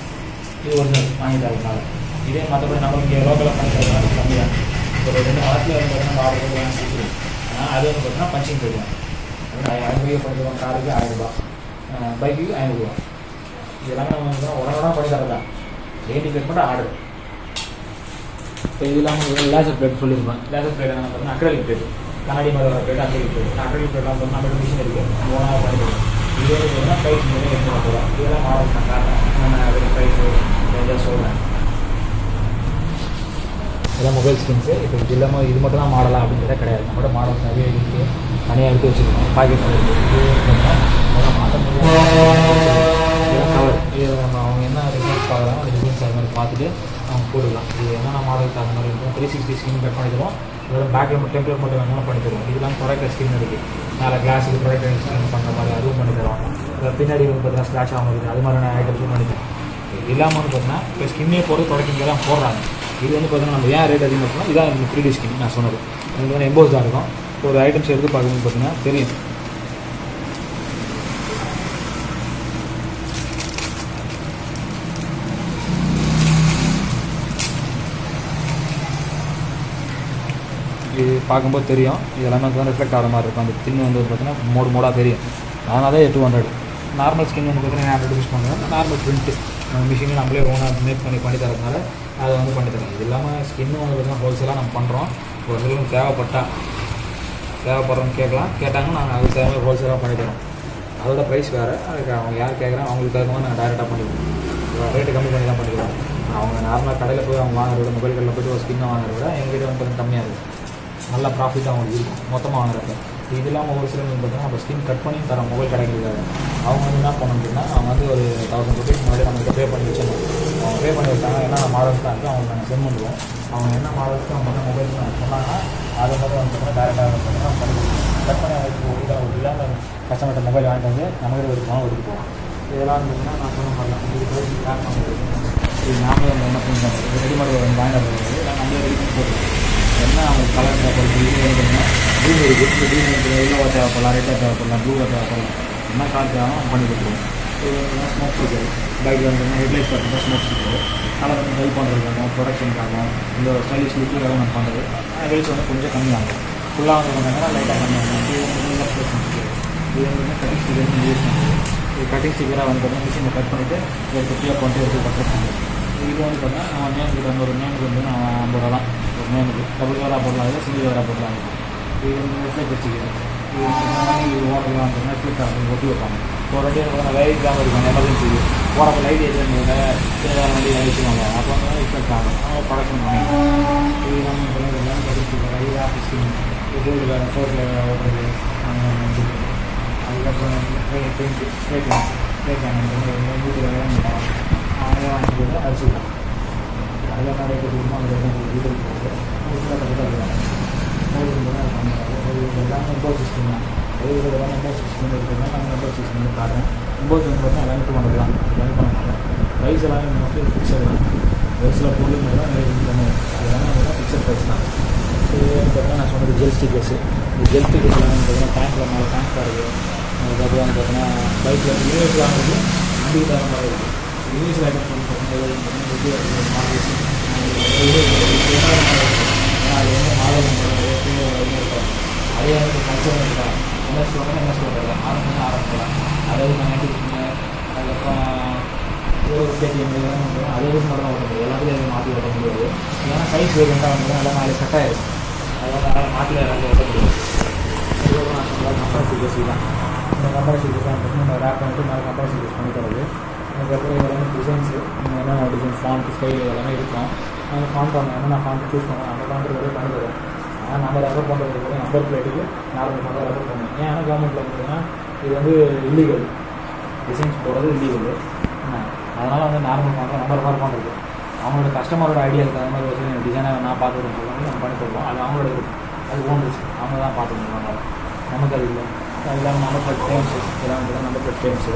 இது ஒரிஜினல் வாங்கி தரதுனால இதே மற்றபடி நம்ம இங்கே லோக்கலாக பண்ணி தரதுனால கம்மி தான் ஒரு ரெண்டு மாதத்தில் வந்து பார்த்தீங்கன்னா நம்ம ஆர்டர் பண்ணி வாங்கி கொடுத்துருவோம் ஆனால் அது வந்து பார்த்தீங்கன்னா பஞ்சிங் போயிடுவோம் ஐநூறுரூவா பண்ணிடுவோம் காருக்கு ஆயிரரூபா பைக்குக்கு ஐநூறுரூவா இதெல்லாம் நம்ம வந்து உடனே பண்ணி தரதான் ஏடி பிளேட் மட்டும் ஆர்டர் இப்போ இது இல்லாமல் லேசர் பிளேட் சொல்லியிருப்பேன் லேசர் பிளேட் என்ன பார்த்தீங்கன்னா அக்ரலிக் பிளேட் கண்ணாடி மாதிரி வர பிளேட் அக்ரலிக் பிளேட் அக்ரலிக் பிளேட்லாம் பார்த்தீங்கன்னா நம்ம மிஷின் இருக்குது ஓனாக பண்ணிடுவோம் இது வந்து பார்த்தீங்கன்னா ப்ரைஸ் வந்து எடுத்து போகிறோம் இதெல்லாம் மாடல்ஸ் நான் காட்டுறேன் நான் அதோட ப்ரைஸ் எதாவது சொல்கிறேன் இதெல்லாம் மொபைல் ஸ்கின்ஸு இப்போ இது இல்லாமல் இது மட்டும் தான் மாடலா அப்படிங்கிறத கிடையாது நம்மளோட மாடல்ஸ் நிறைய இருக்குது தனியாக எடுத்து வச்சுருக்கோம் பாக்கெட் இது பார்த்தீங்கன்னா அதெல்லாம் மாட்ட முடியாது கவர் இது நம்ம அவங்க என்ன டிசைன்ஸ் பார்க்குறாங்க அந்த டிசைன்ஸ் அது மாதிரி பார்த்துட்டு அவங்க போட்டுக்கலாம் இது என்னென்ன மாடலுக்கு அது மாதிரி இருக்கும் த்ரீ சிக்ஸ்டி ஸ்கின் கட் பண்ணி தருவோம் இதோட பேக்கில் மட்டும் டெம்ப்ளேட் மட்டும் வேணாலும் பண்ணி தருவோம் இதெல்லாம் ப்ரொடக்ட் ஸ்கின் இருக்குது மேலே கிளாஸுக்கு ப்ரொடக்ட் ஸ்கின் பண்ணுற மாதிரி அதுவும் பண்ணி தருவாங்க இதில் பின்னாடி வந்து பார்த்தீங்கன்னா ஸ்க்ராட்ச் ஆகாமல் இருக்குது அது மாதிரியான ஐட்டம்ஸும் பண்ணி தருவோம் இது இல்லாமல் வந்து பார்த்தீங்கன்னா இப்போ ஸ்கின்னே போட்டு தொடக்கிங்க தான் போடுறாங்க இது வந்து பார்த்தீங்கன்னா நம்ம ஏன் ரேட் அதிகமாக இருக்கணும் இதான் இந்த த்ரீ டி ஸ்கின் நான் சொன்னது இது வந்து எம்போஸ் தான் இருக்கும் இப்போ ஒரு ஐட்டம்ஸ் எடுத்து பார்க்கும்போது பார்த்தீங்கன்னா தெரியும் இது பார்க்கும்போது தெரியும் இது எல்லாமே வந்து ரிஃப்ளெக்ட் ஆகிற மாதிரி இருக்கும் அந்த தின்னு வந்து பார்த்தீங்கன்னா மோடு மோடாக தெரியும் அதனால தான் டூ ஹண்ட்ரட் நார்மல் ஸ்கின் வந்து பார்த்தீங்கன்னா ஹண்ட்ரட் யூஸ் பண்ணுவேன் நார்மல் பிரிண்ட்டு நம்ம மிஷினில் நம்மளே ஓனாக மேக் பண்ணி பண்ணி தரதுனால அதை வந்து பண்ணி தரோம் இது இல்லாமல் ஸ்கின்னும் வந்து பார்த்தீங்கன்னா ஹோல்சேலாக நம்ம பண்ணுறோம் ஒரு சிலருக்கு தேவைப்பட்டா தேவைப்படுறோன்னு கேட்கலாம் கேட்டாங்கன்னா நாங்கள் அதுக்கு தேவை ஹோல்சேலாக பண்ணி தரோம் அதோட ப்ரைஸ் வேறு அதுக்கு அவங்க யார் கேட்குறாங்க அவங்களுக்கு தகுந்த மாதிரி நாங்கள் டேரெக்டாக பண்ணிடுவோம் ரேட்டு கம்மி பண்ணி தான் பண்ணிடுவோம் அவங்க நார்மலாக கடையில் போய் அவங்க வாங்குறத விட மொபைல் கடையில் போய்ட்டு ஒரு ஸ்கின்னை வாங்குறத விட எங்ககிட்ட வந்து கொஞ்சம் கம்மியாக இருக்கும் நல்ல ப்ராஃபிட் அவங்களுக்கு இருக்கும் மொத்தமாக வாங்குறப்ப இது இல்லாமல் ஒரு சிலர் வந்து பார்த்தீங்கன்னா நம்ம ஸ்கின் கட் பண்ணி தரோம் மொபைல் கடைகளுக்காக அவங்க வந்து என்ன பண்ணணும் அப்படின்னா அவங்க வந்து ஒரு தௌசண்ட் ருபீஸ் முன்னாடி நம்மளுக்கு பே பண்ணி வச்சிடணும் அவங்க பே பண்ணி வச்சாங்க என்னென்ன மாடல்ஸ் தான் இருக்குது அவங்க நாங்கள் சென்ட் பண்ணுவோம் அவங்க என்ன மாடல்ஸ்க்கு அவங்க வந்து மொபைல் சொன்னாங்கன்னா அதை மட்டும் வந்து பார்த்தீங்கன்னா டேரெக்டாக வந்து பார்த்தீங்கன்னா பண்ணி கொடுக்கணும் கட் பண்ணி அவங்களுக்கு ஒரு இதாக ஒரு இல்லாமல் கஸ்டமர்கிட்ட மொபைல் வாங்கிட்டு வந்து நம்மகிட்ட ஒரு பணம் எடுத்து போவோம் இதெல்லாம் வந்து பார்த்தீங்கன்னா நான் சொன்ன மாதிரி தான் இது ப்ரைஸ் யார் பண்ணுறது இது நாமளே வந்து என்ன பண்ணுறோம் ரெடிமேட் வாங்கிட்டு வருது இல்லை நம்மளே ரெடி பண்ணி போட்டுருக்கோம் என்ன அவங்க கலர் தேவைப்படுது இது வந்து பார்த்தீங்கன்னா க்ரீன் இருக்குது இந்த க்ரீன் இருக்குது எல்லோவாக தேவைப்படலாம் ரெட்டாக தேவைப்படலாம் ப்ளூவாக தேவைப்படலாம் என்ன கலர் தேவை நம்ம பண்ணி கொடுத்துருவோம் இது வந்து ஸ்மோக் ஸ்டிக்கர் பைக்கில் வந்து ஹெட்லைட் பார்த்தீங்கன்னா ஸ்மோக் ஸ்டிக்கர் நல்லா வந்து ஹெல்ப் பண்ணுறதுக்காகவும் ப்ரொடக்ஷனுக்காகவும் இந்த ஸ்டைலிஷ் லுக்காக நம்ம பண்ணுறது வெளிச்சு வந்து கொஞ்சம் கம்மியாகும் ஃபுல்லாக வந்து பார்த்தீங்கன்னா லைட்டாக கம்மியாகும் இது வந்து இது வந்து கட்டிங் ஸ்டிக்கர் யூஸ் பண்ணுறது இது கட்டிங் ஸ்டிக்கராக வந்து பார்த்தீங்கன்னா மிஷினில் கட் பண்ணிவிட்டு எடுத்து கீழே பண்ணிட்டு எடுத்து கட் பண்ணுறது இது வந்து பார்த்தீங்கன்னா நம்ம நேமுக்கு வந்து ஒரு நேமுக்கு வந்து நான் ஐம்பது ரூபா தான் ஒரு நேமுக்கு டபுள் வேரா போடலாம் இல்லை சிங்கிள் வேரா போடலாம் இது வந்து ரிஃப்ளெக்ட் வச்சுக்கிறேன் இது வந்து இது ஓட்டலாம் அப்படின்னா ரிஃப்ளெக்ட் ஆகும் ஒட்டி வைப்பாங்க இப்போ ரெண்டு வந்து லைட் இல்லாமல் இருக்கும் எமர்ஜென்சிக்கு போகிறப்ப லைட் ஏற்றுறது சின்ன வண்டி வச்சுக்கோங்க அப்போ வந்து ரிஃப்ளெக்ட் ஆகும் அவங்க ப்ரொடக்ஷன் பண்ணி இது நம்ம எல்லாமே படிச்சுக்கிறோம் லைட் ஆஃபீஸ் இது ஃபோர்ட்டில் ஓட்டுறது அதுக்கப்புறம் paint spray can spray can வீட்டில் வீட்டில் அவங்களே வாங்கி போட்டு அடிச்சுக்கலாம் அதில் நிறைய கொடுக்கணும் அதில் வீடு போட்டு எல்லாமே எம்போ சிஸ்டம் தான் ஒரு எல்லாமே எம்போ சிஸ்டம் இருக்குதுன்னா நாங்கள் எம்போ சிஸ்டம் வந்து காட்டுறேன் எம்போ சிஸ்டம் பார்த்தா எல்லாமே டூ ஹண்ட்ரட் தான் எல்லாமே பண்ண மாட்டோம் ப்ரைஸ் எல்லாமே மோஸ்ட்லி ஃபிக்ஸட் தான் ஒரு சில பொருள் மேலே தான் நிறைய பண்ணுவோம் அது எல்லாமே வந்து ஃபிக்ஸட் ப்ரைஸ் தான் இது பார்த்தீங்கன்னா நான் சொன்னது ஜெல் ஸ்டிக்கர்ஸ் இந்த ஜெல் ஸ்டிக்கர்ஸ் எல்லாமே பார்த்தீங்கன்னா டேங்க்கில் மேலே டேங்க் இருக்குது அதுக்கப்புறம் வந்து பார்த்தீங்கன்னா பைக்கில் யூனிவர்ஸ் வாங்குறது வண்டிக்கு தர மாதிரி இருக்குது யூனிவர்ஸ் ஐட்டம் வந்து பார்த்தீங்கன்னா அது வந்து மாடல் அதே வந்து கல்ச்சர் இருக்கலாம் என்ன சொல்கிறாங்க என்ன சொல்கிறாங்க ஆரம்பிச்சு ஆரம்பிக்கலாம் அதாவது நைன்டி அதுக்கப்புறம் ஒரு கேடிஎம் அதே இது மட்டும் தான் ஓட்ட முடியும் எல்லாத்துலேயும் மாற்றி ஓட்ட முடியாது ஏன்னா சைஸ் வேணும்னா வந்து எல்லாம் நாளைக்கு செட் ஆயிடும் அதனால் அதனால் மாற்றில் எல்லாத்தையும் ஓட்ட முடியாது அதுக்கப்புறம் நான் சொல்கிறேன் கம்பேர் சீரியஸ் தான் இந்த கம்பேர் சீரியஸ் தான் நம்ம ரேப் பண்ணிட்டு மேலே கம்பேர் சீரியஸ் பண்ணி தரது அதுக்கப்புறம் எல்லாமே டிசைன்ஸு என்னென்ன டிசைன் ஃபாண்ட் ஸ்டைல் எல்லாமே இருக்கும் அந்த ஃபாண்ட் அவங்க என்னென்ன ஃபாண்ட் சூஸ் பண்ணுவோம் அந்த ஃபாண்ட் வரையும் பண்ணி தருவோம் ஆனால் நம்ம ரெஃபர் பண்ணுறது கூட நம்பர் பிளேட்டுக்கு நார்மல் ஃபாண்ட் ரெஃபர் பண்ணுவோம் ஏன்னா கவர்மெண்ட்டில் பார்த்தீங்கன்னா இது வந்து இல்லீகல் டிசைன்ஸ் போடுறது இல்லீகல் அதனால் வந்து நார்மல் ஃபாண்ட் நம்பர் ரெஃபர் பண்ணுறது அவங்களோட கஸ்டமரோட ஐடியாவுக்கு தகுந்த மாதிரி ஒரு டிசைனாக நான் பார்த்து சொல்லுவாங்க நம்ம பண்ணி தருவோம் அது அவங்களோட இது அது ஓன் ரிஸ்க் அவங்க தான் பார்த்து பண்ணுவாங்க நமக்கு அது இல்லை அது இல்லாமல் நம்பர் பிளேட் ஃபேம்ஸு இதெல்லாம் நம்பர் பிளேட் ஃபேம்ஸு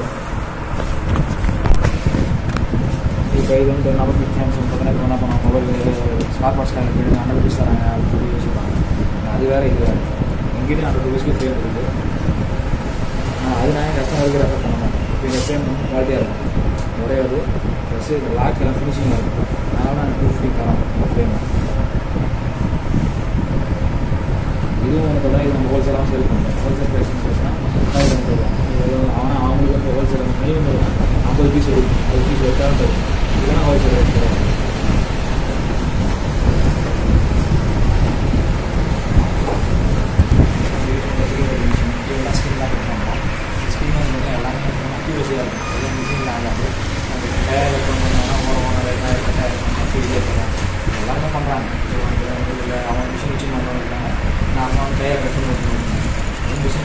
இப்போ இது வந்து நம்ம பிக் ஃபேன்ஸ் பார்த்தீங்கன்னா இப்போ என்ன பண்ணுவோம் மொபைல் ஸ்மார்ட் வாட்ச் காயில் போயிட்டு ஹண்ட்ரட் ருபீஸ் தராங்க அப்படின்னு சொல்லி யோசிப்பாங்க அது வேறு இது வேறு எங்கிட்ட ஹண்ட்ரட் ருபீஸ்க்கு ஃப்ரீ இருக்குது அது நான் கஸ்டமருக்கு ரெஃபர் பண்ண மாட்டேன் இப்போ இந்த ஃப்ரேம் வந்து குவாலிட்டியாக இருக்கும் ஒரே ஒரு ப்ளஸ் இந்த லாக் எல்லாம் ஃபினிஷிங்காக இருக்கும் அதனால் நான் டூ ஃபிஃப்டி தரோம் இந்த ஃப்ரேம் இதுவும் வந்து பார்த்தீங்கன்னா இது நம்ம ஹோல்சேலாகவும் சேல் பண்ணுறோம் ஹோல்சேல் ப்ரைஸ் பேசினா ஃபைவ் ஹண்ட்ரட் வரும் ஆனால் அவங்களுக்கு இப்போ ஹோல்சேல் மினிமம் ஐம்பது பீஸ் எடுக்கும் அது பீஸ் எடுத்தாலும் தரும் இல்லைன்னா ஹோல்சேல் ரேட் தரும் எல்லாருமே பண்ணுறாங்க அவங்க மிஷின் வச்சு பண்ணுறவங்க இருக்காங்க நார்மலாக டயர் கட்டி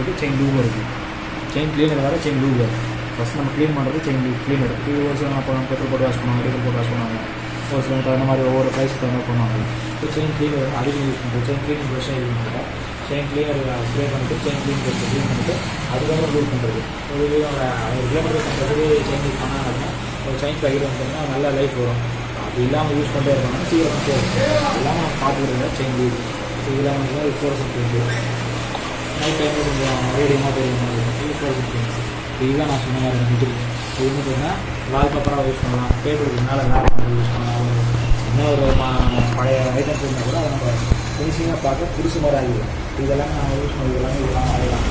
இருக்குது செயின் லூவும் இருக்குது செயின் க்ளீனர் வேறு செயின் லூப் வேறு ஃபஸ்ட் நம்ம க்ளீன் பண்ணுறது செயின் லூப் க்ளீனர் இது ஒரு சில அப்போ பெட்ரோல் போட்டு வாஷ் பண்ணுவாங்க டீசல் போட்டு வாஷ் பண்ணுவாங்க ஒரு சில தகுந்த மாதிரி ஒவ்வொரு ப்ரைஸ் தகுந்த மாதிரி பண்ணுவாங்க இப்போ செயின் க்ளீனர் அதிகம் யூஸ் பண்ணுறது செயின் க்ளீனிங் ப்ரெஷ்ஷாக யூஸ் பண்ணுறோம் செயின் க்ளீனர் ஸ்ப்ரே பண்ணிட்டு செயின் க்ளீன் ப்ரெஷ் க்ளீன் பண்ணிட்டு அதுக்கப்புறம் லூப் பண்ணுறது ஒரு ஒரு ஐநூறு கிலோமீட்டர் பண்ணுறது செயின் யூஸ் பண்ணாங்கன்னா ஒரு செயின் பேக்கெட் வந்தோம்னா நல்ல லைஃப் வரும் அது இல்லாமல் யூஸ் பண்ணிட்டே இருப்பாங்கன்னா சீக்கிரம் போகும் இல்லாமல் நம்ம பார்த்துக்கிறது செயின் லூப் இது இல்லாமல் ஃபோர் சம்திங் நைட் டைம் கொஞ்சம் ரீடிங்காக தெரியும் மாதிரி இருக்கும் இது ஃபோர் சம்திங்ஸ் இதுதான் நான் சொன்ன மாதிரி மிடில் இது வந்து பார்த்தீங்கன்னா வால்பேப்பராக யூஸ் பண்ணலாம் டேபிளுக்கு மேலே லேப் பண்ணுறது யூஸ் பண்ணலாம் ஒரு சின்ன ஒரு மா- பழைய ஐட்டம்ஸ் இருந்தால் கூட அதை நம்ம ஃபினிஷிங்காக பார்க்க புதுசு மாதிரி ஆகிடும் இதெல்லாம் நான் யூஸ் பண்ணி இதெல்லாம் இதெல்லாம் அதெல்லாம்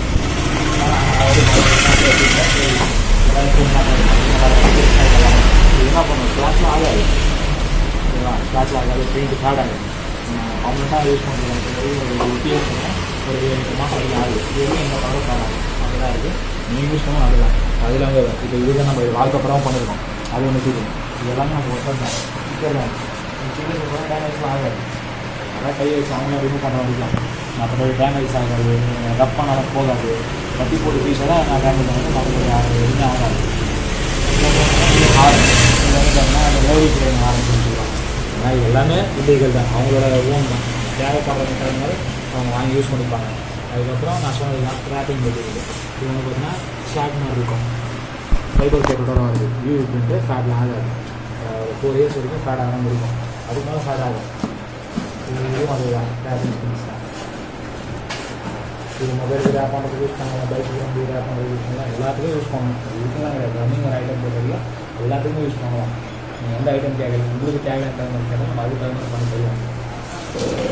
இது என்ன பண்ணும் ஸ்க்ராட்ச்லாம் ஆகாது ஓகேவா ஸ்க்ராட்ச் ஆகாது பெயிண்ட் கார்டு ஆகாது பர்மனெண்ட்டாக யூஸ் பண்ணுறது ஒரு ஒட்டியும் ஒரு எட்டு மாதம் வரைக்கும் ஆகுது இது வரைக்கும் எந்த படம் காணாது அப்படிதான் இருக்குது நீங்கள் யூஸ் பண்ணணும் அதுதான் அதில் வந்து இப்போ இதுதான் நம்ம வால்பேப்பராகவும் பண்ணியிருக்கோம் அது ஒன்று இருக்குது இது எல்லாமே நம்ம ஒர்க் பண்ணோம் ஸ்டிக்கர் தான் சின்ன சின்ன டேமேஜ்லாம் ஆகாது அதான் கையை வச்சு அவங்களே ரிமூவ் பண்ண வரைக்கும் மற்றபடி டேமேஜ் ஆகாது ரப் பண்ணாலும் போகாது கட்டி போட்டு பீஸை தான் நான் டேமேஜ் ஆகுது மற்றபடி எதுவுமே ஆகாது ஹாரன் இது வந்து பார்த்தீங்கன்னா அந்த லோரி பிளேன் ஹாரன் சொல்லிக்கலாம் ஆனால் இது எல்லாமே இல்லீகல் தான் அவங்களோட ஓன் தான் தேவைப்படுற டைம் மாதிரி அவங்க வாங்கி யூஸ் பண்ணிப்பாங்க அதுக்கப்புறம் நான் சொன்னது தான் ட்ராப்பிங் மெட்டீரியல் இது வந்து பார்த்தீங்கன்னா ஷாக் மாதிரி இருக்கும் ஃபைபர் கேட்டோட வருது வியூ பிரிண்ட்டு ஃபேட்டில் ஆகாது ஃபோர் இயர்ஸ் வரைக்கும் ஃபேட் ஆகாமல் இருக்கும் அதுக்கு மேலே ஃபேட் ஆகும் இது இதுவும் அதே தான் ட்ராப்பிங் ஸ்கின்ஸ் தான் இது மொபைல் ரேப் பண்ணுறது யூஸ் பண்ணலாம் பைக்கு வந்து ரேப் பண்ணுறது யூஸ் பண்ணலாம் எல்லாத்துக்கும் யூஸ் பண்ணலாம் இதுக்கெல்லாம் கிடையாது ரன்னிங் ஒரு ஐட்டம் போட்டதில்ல எல்லாத்துக்குமே யூஸ் பண்ணலாம் நீங்கள் எந்த ஐட்டம் கேட்குறீங்க உங்களுக்கு தேவையான டைம் கேட்டால் நம்ம அதுக்கு தகுந்த மாதிரி பண்ணி தருவோம்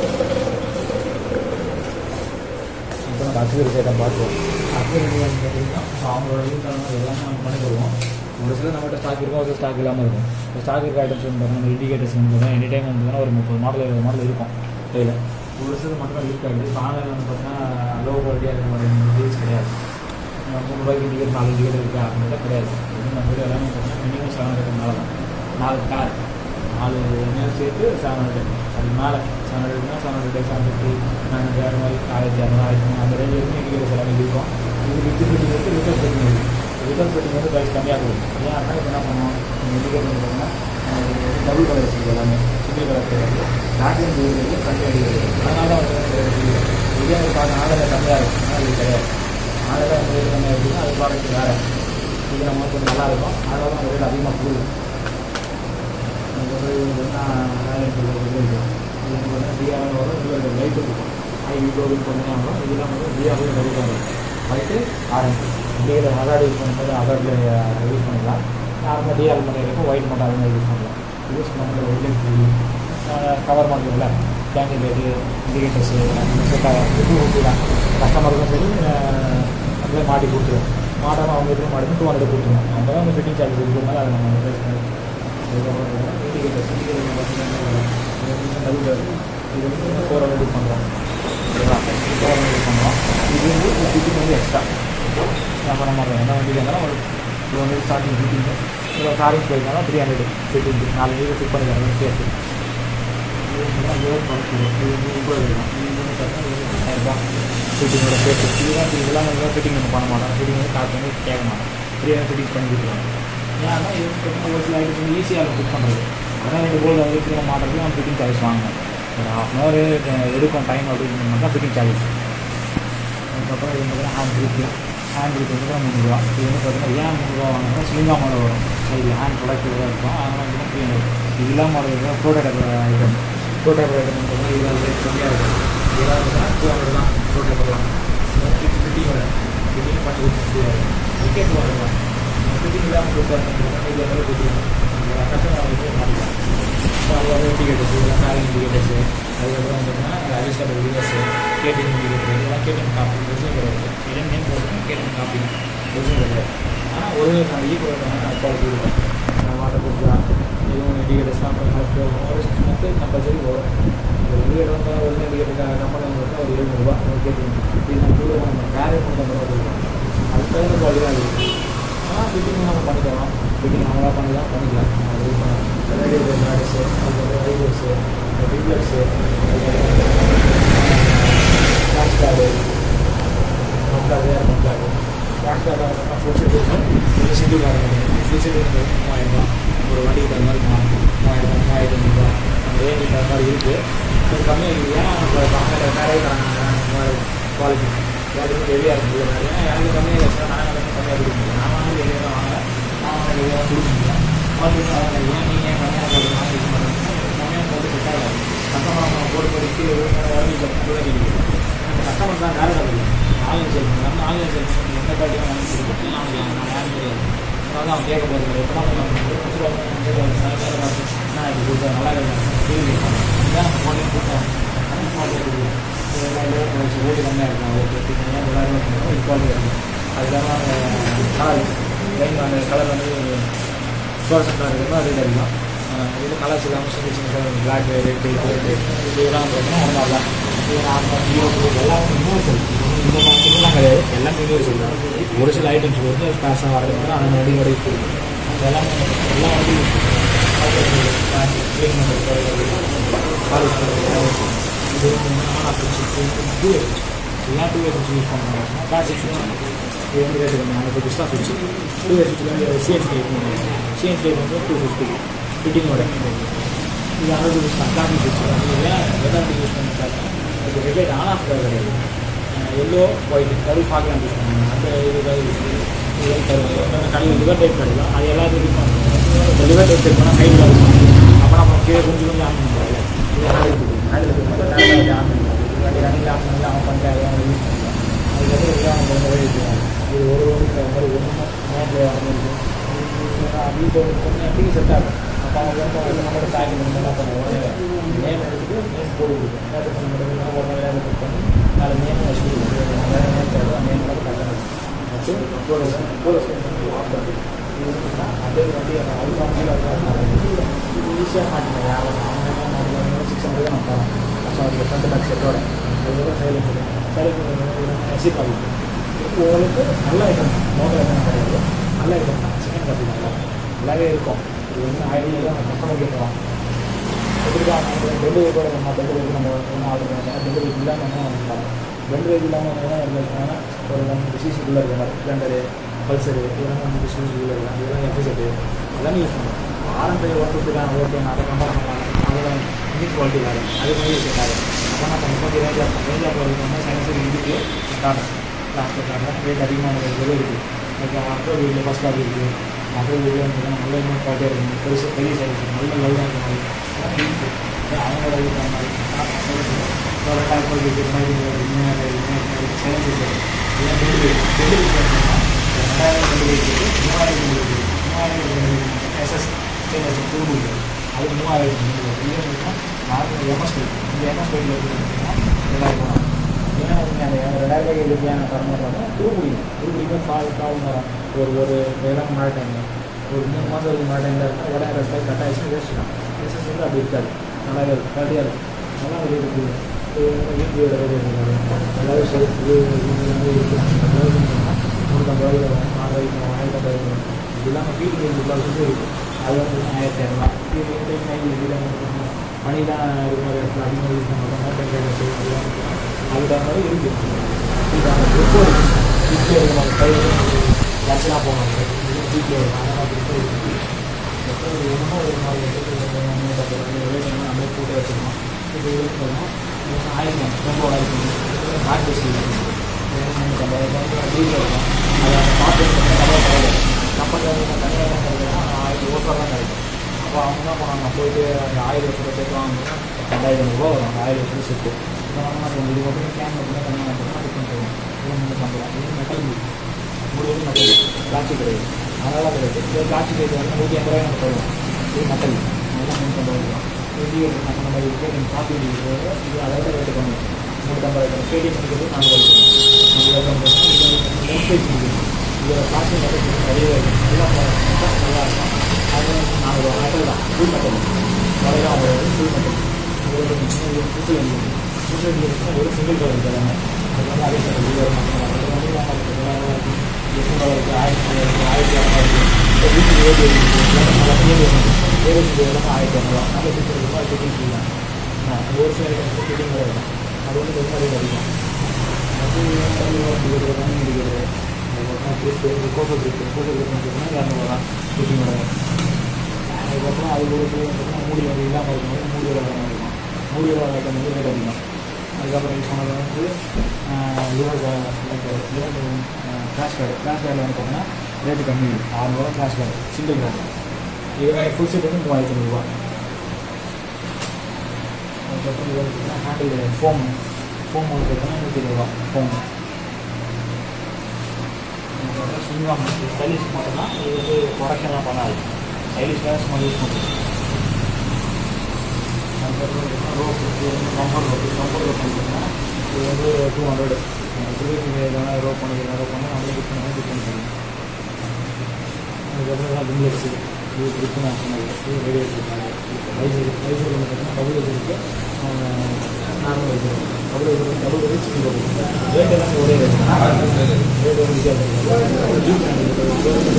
இப்போ நம்ம அக்சரி ஐட்டம் பார்த்துருவோம் அக்சரி ஐட்டம் கேட்டிங்கன்னா அவங்களோட யூஸ் தகுந்த எல்லாமே நம்ம பண்ணி தருவோம் ஒரு சில நம்மகிட்ட ஸ்டாக் இருக்கும் ஒரு சில ஸ்டாக் இல்லாமல் இருக்கும் இப்போ ஸ்டாக் இருக்க ஐட்டம்ஸ் வந்து பார்த்தீங்கன்னா நம்ம இண்டிகேட்டர்ஸ் வந்து பார்த்தீங்கன்னா எனி டைம் வந்து பார்த்தீங்கன்னா ஒரு முப்பது மாடல் இருபது மாடல் இருக்கும் கையில் ஒரு சில மட்டும் தான் இருக்காது இப்போ ஆன்லைனில் வந்து பார்த்தீங்கன்னா லோ குவாலிட்டியாக இருக்கிற மாதிரி டீல்ஸ் கிடையாது மூணு ரூபாய்க்கு இண்டிகேட் நாலு இண்டிகேட் இருக்குது அப்படின்றத கிடையாது இது நம்ம வீடு எல்லாமே பார்த்தீங்கன்னா மினிமம் செவன் ஹண்ட்ரட் மேலே தான் நாலு கார் நாலு நேரம் சேர்த்து செவன் ஹண்ட்ரட் அது மேலே செவன் ஹண்ட்ரட்னா seven hundred seven fifty nine hundred அது மாதிரி ஆயிரத்தி இரநூறு ஆயிரத்தி மூணு அந்த ரேஞ்ச் வரைக்கும் இண்டிகேட்டர்ஸ் எல்லாமே இருக்கும் இது வித்து ஃபிட்டிங் இருக்குது ரிட்டர்ன் ஃபிட்டிங் இருக்குது ரிட்டர்ன் ஃபிட்டிங் வந்து ப்ரைஸ் கம்மியாக கொடுக்கும் ஏன் அப்படின்னா இப்போ என்ன பண்ணுவோம் இண்டிகேட்டர் வந்து பார்த்தீங்கன்னா டபுள் கலர் இருக்குது எல்லாமே சிங்கிள் கலர் கிடையாது பேக் அண்ட் இருக்குது ஃப்ரண்ட் அடிக்கிறது அதனால தான் வந்து இதே ஒரு பார்க்க ஆதாரம் கம்மியாக இருக்கும் ஆனால் இது கிடையாது ஆதாரம் வந்து கம்மியாக இருக்குன்னா அது ப்ராடக்ட் வேறு இது நம்ம கொஞ்சம் நல்லா இருக்கும் அதனால தான் ரேட் அதிகமாக கொடுக்கும் டிஆர் வரும் இதில் லைட் இருக்கும் ஐ யூடியூப் கொஞ்சம் வரும் இதெல்லாம் வந்து டிஆர் லைட் வரும் ஒயிட்டு ஆரஞ்சு டிஆர் அதார்டு யூஸ் பண்ணும்போது அதார்டில் யூஸ் பண்ணிக்கலாம் நார்மலாக டிஆர் பண்ணியிருக்கும் ஒயிட் மட்டும் அது மாதிரி யூஸ் பண்ணலாம் யூஸ் பண்ணுறது ஒயிட் கவர் பண்ணுறதுல கேண்டில் லைட்டு இண்டிகேட்டர்ஸு செட் ஆகும் தான் கஸ்டமருக்கும் சரி அப்படியே மாட்டி கொடுத்துருவோம் மாட்டாமல் அவங்க எப்படி மாட்டி டூ ஹண்ட்ரட் கொடுத்துருவோம் அவங்க தான் அந்த ஃபிட்டிங் சார்ஜ் கொடுக்குறதுனால அதை நம்ம பேசுகிறோம் அதுக்கப்புறம் இண்டிகேட்டர்ஸ் இண்டிகேட்டர் பார்த்தீங்கன்னா இது வந்து ஃபோர் ஹண்ட்ரட் பண்ணுறோம் ஓகேவா ஃபோர் ஹண்ட்ரட் பண்ணுறோம் இது வந்து ஃபிட்டிங் வந்து எக்ஸ்ட்ரா நான் பண்ண மாட்டோம் என்ன வண்டி இருந்தாலும் ஒரு டூ ஹண்ட்ரட் ஸ்டார்டிங் ஃபிட்டிங் இல்லை காரிங் போயிருந்தாலும் த்ரீ ஹண்ட்ரட் ஃபிட்டிங் நாலு வீடு ஃபிட் பண்ணி தரேன் சேர்த்து இது வந்து லோட் பண்ணுறது இது வந்து முப்பது இருக்கும் இது வந்து பார்த்தீங்கன்னா ஆயிரரூபா ஃபிட்டிங்கோட சேர்த்து இதுதான் இதெல்லாம் வந்து ஃபிட்டிங் நம்ம பண்ண மாட்டோம் ஃபிட்டிங் வந்து காசு வந்து கேட்க மாட்டோம் ஃப்ரீயாக ஃபிட்டிங்ஸ் பண்ணி கொடுத்துருவாங்க ஏன்னா இது வந்து பார்த்தீங்கன்னா ஒரு சில ஐட்டம்ஸ் வந்து ஈஸியாக இருக்கும் ஃபிட் பண்ணுறது அதான் ரெண்டு போல் வந்து ஃபிட்டிங் மாட்டுறதுக்கு நம்ம ஃபிட்டிங் சார்ஜ் வாங்கணும் ஒரு ஹாஃப் அன் ஹவர் எடுக்கும் டைம் அப்படின்னு தான் ஃபிட்டிங் சார்ஜஸ் அதுக்கப்புறம் இது பார்த்தீங்கன்னா ஹேண்ட் க்ரிப்பு ஹேண்ட் க்ரிப் வந்து முந்நூறுரூவா இது வந்து பார்த்தீங்கன்னா ஏன் முந்நூறுரூவா வாங்கினா ஸ்லிங்கா மாடல் வரும் சைடில் ஹேண்ட் ப்ரொடக்டிவாக இருக்கும் அதனால் வந்து த்ரீ ஹண்ட்ரட் இது இல்லாமல் model prototype item prototype item வந்து பார்த்தீங்கன்னா இது ரேட் கம்மியாக இருக்கும் இதெல்லாம் டூ ஹண்ட்ரட் தான் ப்ரோடைப்லாம் ஃபிட்டிங்கோட ஃபிட்டிங் பண்ணி கொடுத்து டிக்கெட் டூ ஹண்ட்ரட் தான் ஃபிட்டிங் இல்லாமல் கொடுத்தாங்க இது எல்லாம் கொடுத்துருவோம் கஸ்டமர் வந்து மாட்டிக்கலாம் ஸோ அது வந்து இண்டிகேட்டர்ஸ் இதெல்லாம் ஃபேரிங் இண்டிகேட்டர்ஸு அதுக்கப்புறம் பார்த்தீங்கன்னா அட்ஜஸ்டபிள் ரிவர்ஸு கேட்டிங் இண்டிகேட்டர் இதெல்லாம் கேட்டிங் காப்பி ஒரிஜினல் கிடையாது இடம் நேம் போட்டு கேட்டிங் காப்பி ஒரிஜினல் கிடையாது ஆனால் ஒரு ஈக்குவலான குவாலிட்டி இருக்கும் வாட்டர் ப்ரூஃப்லாம் இதுவும் இண்டிகேட்டர்ஸ்லாம் ஒரு சிக்ஸ் மந்த்து கம்பல்சரி வரும் ஒரு இண்டிகேட்டர் வந்து ஒரிஜினல் இண்டிகேட்டர் கம்பெனி வந்து ஒரு எழுநூறுபா ஒரு கேட்டிங் இது நம்ம கூட நம்ம வேறு நூற்றம்பது ரூபா கொடுக்கும் அது தகுந்த குவாலிட்டி தான் இருக்குது ஆனால் ஃபிட்டிங் நம்ம பண்ணிக்கலாம் ஃபிட்டிங் நம்மளாக பண்ணிக்கலாம் பண்ணிக்கலாம் அது யூஸ் பண்ணலாம் ரேடியோ ப்ராடக்ட்ஸு அதுக்கப்புறம் ரைடர்ஸு ரிப்ளக்ஸு ஃப்ளாஷ் கார்டு மற்ற வேறு மாதிரி இருக்குது கொஞ்சம் கம்மியாக இருக்குது ஏன்னா இப்போ அவங்க நிறைய தராங்க குவாலிட்டி குவாலிட்டி ஹெவியாக இருக்குது ஏன்னா எனக்கு கம்மியாக வச்சுன்னா நான் எனக்கு கம்மியாக கொடுக்க முடியும் நான் வந்து வெளியே தான் வாங்க நான் வந்து வெளியே தான் கொடுக்க முடியும் குவாலிட்டி அவங்க ஏன் நீங்கள் கம்மியாக போடுறதுனால யூஸ் பண்ணுறீங்க கம்மியாக போட்டு செட் ஆகாது கஸ்டமர் அவங்க போட்டு போட்டு கீழே வீட்டில் கூட கிடைக்குது கஸ்டமர் தான் வேறு இல்லை ஆன்லைன் சேல் பண்ணுறாங்க ஆன்லைன் சேல் பண்ணி எந்த காட்டியும் வாங்கி கொடுத்து நான் யாரும் தெரியாது அதனால அவன் கேட்க போகிறது எப்போ தான் நான் இது கொடுத்தேன் நல்லா இருக்கு இதான் நம்ம ஃபோன்லேயும் கொடுத்தோம் ஓட்டு கம்மியாக இருக்கும் ஓட்டு தனியாக தொள்ளாயிரம் ரூபாய் குவாலிட்டி இருக்கும் அது இல்லாமல் கலர் லைன் அந்த கலர் வந்து ஃப்ளோரசன்டாக இருக்கிறதா ரேட் அதிகம் இது கலர்ஸ் இல்லாமல் சின்ன சின்ன கலர் பிளாக் ரெட் இதெல்லாம் பார்த்தீங்கன்னா ஒன்றா தான் இது நார்மல் ஜியோ எல்லாமே யூனிவர்சல் இந்த மாதிரிலாம் கிடையாது எல்லாமே யூனிவர்சல் தான் ஒரு சில ஐட்டம்ஸ் வந்து ஸ்பேஸாக வரது வந்து அந்த வண்டி வரை இருக்குது அது எல்லாமே எல்லா வண்டியும் க்ளீன் பண்ணுறது பாலிஷ் பண்ணுறது இது டூ இயர்ஸ் எல்லாம் டூ இயர்ஸ் யூஸ் பண்ணுறாங்க பேசிக் சுவிட்ச் இது வந்து ரேட்டு கம்மி நாங்கள் பிஸ்டா சுவிட்ச் டூ இயர்ஸ் சுவிட்ச் வந்து சிஎன்சி டைப் சிஎன்சி டைப் வந்து டூ ஃபிஃப்டி ஃபிட்டிங்கோட இது அறுபது யூஸ் தான் பிளாஸ்டிக் சுவிட்ச் இது ஏன் எதாவது யூஸ் பண்ணிட்டாங்க இது ரெகுலேட் ஆன் ஆஃப் கிடையாது yellow white double fog use பண்ணுவாங்க அந்த இதுக்காக இது தருவாங்க கடையில் லிவர் டைப் கிடைக்கும் அது எல்லாத்தையும் யூஸ் பண்ணுவாங்க இந்த லிவர் டைப் டைப் பண்ணால் கையில் இருக்கும் அப்போ நம்ம கீழே கொஞ்சம் கொஞ்சம் ஆன் பண்ண முடியாது இது ஆயில் ஆயில் மட்டும் டேரக்டாக ஆன் பண்ணி ரன்னிங் ஆன் பண்ணி ஆன் பண்ணிட்டு அதை அவங்க யூஸ் பண்ணுவாங்க அதுக்கப்புறம் இதெல்லாம் அவங்க கொஞ்சம் வழி இருக்கும் இது ஒரு ரோடு மாதிரி ஒன்றும் நேரில் ஆரம்பிக்கும் வீட்டு கொஞ்சம் எப்படி செட் ஆகும் அப்போ அவங்க வந்து நம்மளோட பேக்கிங் பண்ணி என்ன பண்ணுவோம் நேம் எடுத்துட்டு நேம் போட்டு கொடுக்கும் நேரத்தை பண்ண முடியும் ஒரு நாள் நேரம் புக் பண்ணி நாலு நேம் வச்சு கொடுக்கும் வேறு நேம் தேவை நேம் மட்டும் கட்டணும் வச்சு போலீஸ் போலீஸ் ஆஃப் பண்ணி அதே வந்து அதுக்கான ஈஸியாக மாட்டிங்க யாரும் அவங்க சிக்ஸ் ஹண்ட்ரட் நான் தரோம் கஸ்டமருக்கு ஃப்ரண்ட் பேக் செட்டோட அதுக்கப்புறம் சைலன்ஸ் சைலன்ஸ் எக்ஸிட் ஆகும் உங்களுக்கு நல்ல ஐட்டம் மோட்டர் ஐட்டம் கிடையாது நல்ல ஐட்டம் தான் சிக்கன் கப்பி நல்லா நல்லாவே இருக்கும் இது வந்து ஐடியா தான் கஸ்டமர் கேட்குறோம் எப்படி தான் டெலிவரி கூட நம்ம டெலிவரி நம்ம ஒன்றும் ஆர்டர் பண்ணுறோம் டெலிவரி இல்லாமல் என்ன பண்ணுறாங்க டெலிவரி இல்லாமல் என்ன இருந்துச்சுன்னா ஒரு நம்ம சிசிக்குள்ளே இருக்க மாதிரி ஸ்ப்ளெண்டரு பல்சரு இதெல்லாம் வந்து சிசிக்குள்ளே இருக்கலாம் இதெல்லாம் எஃபிசெட்டு எல்லாமே யூஸ் பண்ணுவோம் ஆரம்பத்தில் ஓட்டுறதுக்கான ஓகே நான் அதை கம்பேர் பண்ணலாம் அதில் இன்னிக் குவாலிட்டி வேறு அது மாதிரி செட் ஆகும் அப்போ நான் கொஞ்சம் ரேஞ்சாக ரேஞ்சாக குவாலிட்டி வந்து சயின்ஸுக்கு இதுக்கு டாட்டா லாஸ்ட்டில் டாட்டா ரேட் அதிகமான வெளியே இருக்குது ஓகே அப்புறம் வீட்டில் ஃபஸ்ட் கிளாஸ் இருக்குது அப்புறம் வீட்டில் வந்து நல்ல இன்னும் குவாலிட்டியாக இருக்கும் பெருசு பெரிய சைஸ் நல்ல லவ்டாக இருக்க மாதிரி அவங்களோட இருக்கிற மாதிரி ஒரு ரெண்டாயிரம் கோடி இருக்கிற மாதிரி சயின்ஸ் இதெல்லாம் டெலிவரி டெலிவரி பண்ணால் ரெண்டாயிரம் டெலிவரி இருக்குது மூவாயிரம் டெலிவரி இருக்குது மூவாயிரம் எஸ்எஸ் ஸ்டேஷன் திருப்பூர் அது மூவாயிரம் இது நார்மல் எம்எஸ் இந்த எம்எஸ் பைக்கில் எடுத்துக்கிட்டிங்கன்னா ரெண்டாயிரம் ஏன்னா நீங்கள் அந்த ரெண்டாயிரம் ரூபாய்க்கு எழுதியான தரமாட்டாங்க திருப்பூரியும் திருப்பூரிக்கும் கால் கால் வரும் ஒரு ஒரு வேளாண் மழை டைமில் ஒரு மூணு மாதம் வரைக்கும் மழை டைமில் இருந்தால் உடனே ரஸ்தாய் கட் ஆயிடுச்சு வேஸ்ட் தான் எஸ்எஸ் வந்து அப்படி இருக்காது நல்லாவே இருக்கும் குவாலிட்டியாக இருக்கும் நல்லா ஒரு இருக்குது வீட்டு நல்லாவே சரி இது வந்து இருக்குது நூற்றம்பது ரூபாய்க்கு வரும் ஆறு ரூபாய்க்கு வரும் ஆயிரத்தி ஐம்பது வரும் இது இல்லாமல் வீட்டுக்கு ரெண்டு ப்ளவுஸும் இருக்குது அது வந்து ஆயிரத்தி இரநூறுவா இது இந்த டைம் இதில் மணி தான் இருக்கிற இடத்துல அதிகமாக யூஸ் பண்ணுறோம் டெம்பரேச்சர் அதெல்லாம் அது தகுந்த மாதிரி இருக்குது இது அந்த ட்ரிப்பு வீட்டில் இருக்க மாதிரி கை லட்சலாம் போகணும் வீட்டில் இருக்கும் அந்த மாதிரி ட்ரிப்பு இருக்குது அப்புறம் இது ஒன்றும் ஒரு நாலு ரேட்டிங் அப்படியே போட்டு வச்சுக்கணும் இது எதுவும் சொல்லணும் ஆயிரம் ரொம்ப ஆயிரம் பேக் பேசி முந்நூற்றம்பது வீட்டில் இருக்கும் அதை அந்த பார்த்து கம்பேர் கிடையாது கம்பெனியில் வந்து தனியாக தான் கிடைக்கும் ஆயிரத்தி ஓட்டர் தான் கிடைக்கும் அப்போ அவங்க என்ன பண்ணாங்க போயிட்டு அந்த ஆயிரம் வருஷம் சேர்த்து வாங்கினா ரெண்டாயிரம் ரூபா வரும் அந்த ஆயிரம் வருஷம் சேர்த்து இப்போ நம்ம என்ன இது மட்டும் கேன் மட்டும் தனியாக மட்டும் அது பண்ணுறோம் இது முந்நூற்றம்பது இது மெட்டல் முடிவு மெட்டல் பிளாஸ்டிக் கிடையாது அதனால கிடையாது இது பிளாஸ்டிக் இது வந்து நூற்றி ஐம்பது ரூபாய் நம்ம தருவோம் இது மெட்டல் அதெல்லாம் முந்நூற்றம்பது ரூபா இது நம்ம நம்ம இருக்கு நீங்கள் காப்பி இது அதை விட ரேட்டு கம்மி நூற்றம்பது ரூபாய் கேடிஎம் இருக்குது நாங்கள் இது லென்ஸ் இதோட பிளாஸ்டிக் மெட்டல் நிறையவே இருக்கும் நல்லா நல்லா இருக்கும் அது வந்து நாங்கள் ஒரு மெட்டல் தான் ஃபுல் மெட்டல் வரையா வராது ஃபுல் மெட்டல் இது வந்து புதுசு புதுசு ஒரு சிங்கிள் கலர் இருக்குது எல்லாமே அது வந்து அதே சார் இது ஒரு மக்கள் அது வந்து எட்டு கலர் இருக்குது ஆயிரத்தி கலர் இருக்குது ஆயிரத்தி இரநூறு இருக்குது வீட்டுக்கு ஏழு இருக்குது ஏழு ஏழு இருக்குது எல்லாமே ஆயிரத்தி இரநூறுவா நல்ல ஃபிட்டிங் இருக்கும் அது ஃபிட்டிங் செய்யலாம் ஒரு சில ஐட்டம்ஸ் ஃபிட்டிங் இருக்கும் அது வந்து ரொம்ப ரேட் அதிகம் அது இருபது தண்ணி இருக்கிறது அதுக்கப்புறம் கோசோ கிரிப்பு கோசோ கிரிப் பார்த்தீங்கன்னா இரநூறுவா ஃபிட்டிங்கோட அதுக்கப்புறம் அது ஒரு சில பார்த்தீங்கன்னா மூடி வந்து இல்லாமல் இருக்கும் மூடியோட வர மாதிரி இருக்கும் நூறு ரூபா ஐட்டம் வந்து ரேட் அதிகம் அதுக்கப்புறம் யூஸ் பண்ணது வந்து lever lever crash guard crash கார்டில் வந்து பார்த்தீங்கன்னா ரேட்டு கம்மி ஆறுநூறுவா கிராஷ் கார்டு சிங்கிள் கார்டு இது வந்து ஃபுல் செட் வந்து மூவாயிரத்தி ஐநூறுரூவா அதுக்கப்புறம் இது வந்து பார்த்தீங்கன்னா ஹேண்டில் ஃபோம் ஃபோம் வந்து பார்த்தீங்கன்னா நூற்றி இருபது ரூபா ஃபோம் ஸ்விங்காம் ஸ்டைலிஷ் மட்டும்னா இது வந்து ப்ரொடக்ஷன்லாம் பண்ணாது ஸ்டைலிஷ்காக சும்மா யூஸ் பண்ணுறது அதுக்கப்புறம் ரோப் இது வந்து கம்பர் ரோப் கம்பர் ரோப் பார்த்தீங்கன்னா இது வந்து டூ ஹண்ட்ரட் திருப்பி எதனா ரோப் பண்ணிக்கிறேன் ரோப் பண்ணி நம்மளே புக் பண்ணி புக் பண்ணி தருவோம் அதுக்கப்புறம் எல்லாம் பிங்லெட்ஸு இது ட்ரிப்பு நான் சொன்னது இது ரேடியோ இருக்காங்க வைசர் வைசர் வந்து பார்த்தீங்கன்னா டபுள் வைசர் இருக்குது நார்மல் வைசர் டபுள் வைசர் வந்து double visor single visor rate எல்லாம் ஒரே ரேட் ரேட் வந்து வித்தியாசம் இல்லை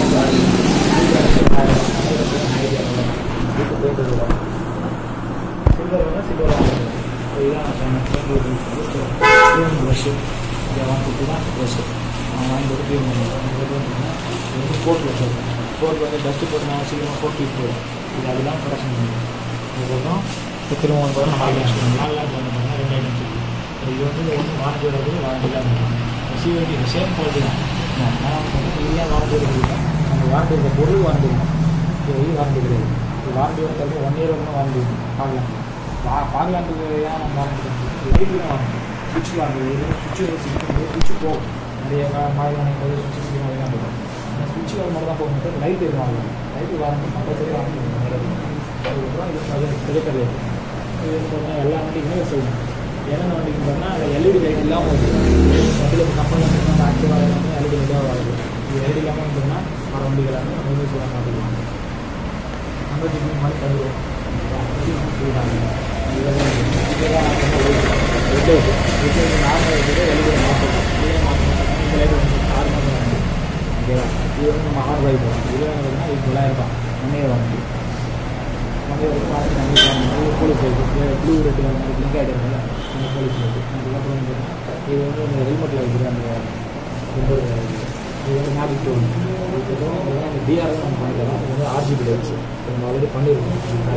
சில்வர் வந்து சில்வர் இதுதான் நான் சொன்னேன் க்ளீன் ப்ரஷ்ஷு இதை வாங்கி கொடுத்து தான் ப்ரஷ்ஷு நான் வாங்கி கொடுத்து க்ளீன் பண்ணுவேன் இது வந்து ஸ்போர்ட் ப்ரஷ் ஸ்போர்ட் வந்து டஸ்ட்டு போட்டு நான் சீக்கிரமாக போட்டு யூஸ் போயிடும் இது அதெல்லாம் ப்ரொடக்ஷன் பண்ணுவோம் அதுக்கப்புறம் இப்போ திரும்ப வந்து பார்த்தா நாலு லேக்ஸ் நாலு லேக்ஸ் வந்து பார்த்தீங்கன்னா ரெண்டு ஐட்டம் இருக்குது இது வந்து ஒன்று வாரண்டி வருது வாரண்டி இல்லாமல் இருக்கும் சிவடி சேம் குவாலிட்டி தான் ஆனால் வந்து இல்லை வாரண்டி இருக்குது அந்த வாரண்டி இருக்க பொருள் வாரண்டி இருக்கும் இது வந்து வாரண்டி கிடையாது இது வாரண்டி வந்து தவிர ஒன் இயர் வரைக்கும் வாரண்டி இருக்கும் பார்க்கலாம் வா பார்க்கலான்றது ஏன் நம்ம வாரண்டி லைட்டு தான் வாரண்டி சுவிட்ச் வாரண்டி இது சுவிட்ச் சுவிட்ச் போகும் நிறைய மாதிரி போது சுவிட்ச் சீக்கிரம் வரைக்கும் போகும் அந்த சுவிட்ச் வர மாதிரி தான் போக மட்டும் லைட் இருக்கும் வாங்கலாம் லைட்டு வாரண்டி கம்பல்சரி வாரண்டி இருக்கும் வேறு அதுக்கப்புறம் இது அது ப்ரொஜெக்டர் லைட் இது வந்து பார்த்தீங்கன்னா எல்லா வண்டிக்குமே சொல்லணும் என்னென்ன வண்டிக்கு பார்த்தீங்கன்னா அதில் எல்இடி லைட் இல்லாமல் வருது வண்டியில் இப்போ கம்பெனி வந்து ஆக்டிவாக வந்து எல்இடி லைட்டாக வருது இது எல்இடி இல்லாமல் இருந்ததுன்னா வர வண்டிகள் வந்து நம்ம சொல்ல மாட்டேங்குவாங்க நம்ம ஜிபி மாதிரி தருவோம் சொல்லிட்டாங்க இதுதான் இதுதான் ரெண்டு இது நார்மல் இருக்குது எல்இடி மாற்றணும் இதே மாற்றணும் இந்த லைட் வந்து ஆறு மாதம் வாங்கி ஓகேவா இது வந்து நம்ம ஆறு ரூபாய்க்கு போகும் இது வந்து இது தொள்ளாயிரம் ரூபாய் ஒன் இயர் வாங்கி நிறைய வந்து பார்த்து நம்ம போலீஸ் லைட் ப்ளூ ரெட்டு அந்த மாதிரி லிங்க் ஆகிடுறாங்க அந்த போலீஸ் லைட் அதுக்கப்புறம் வந்து இது வந்து இந்த ஹெல்மெட்டில் வைக்கிற அந்த ரொம்ப இது வந்து மேஜிக் டோன் அதுக்கப்புறம் இதெல்லாம் அந்த டிஆர் தான் நம்ம பண்ணிக்கலாம் இது வந்து ஆர்ஜிபி லைட்ஸ் நம்ம ஆல்ரெடி பண்ணியிருக்கோம்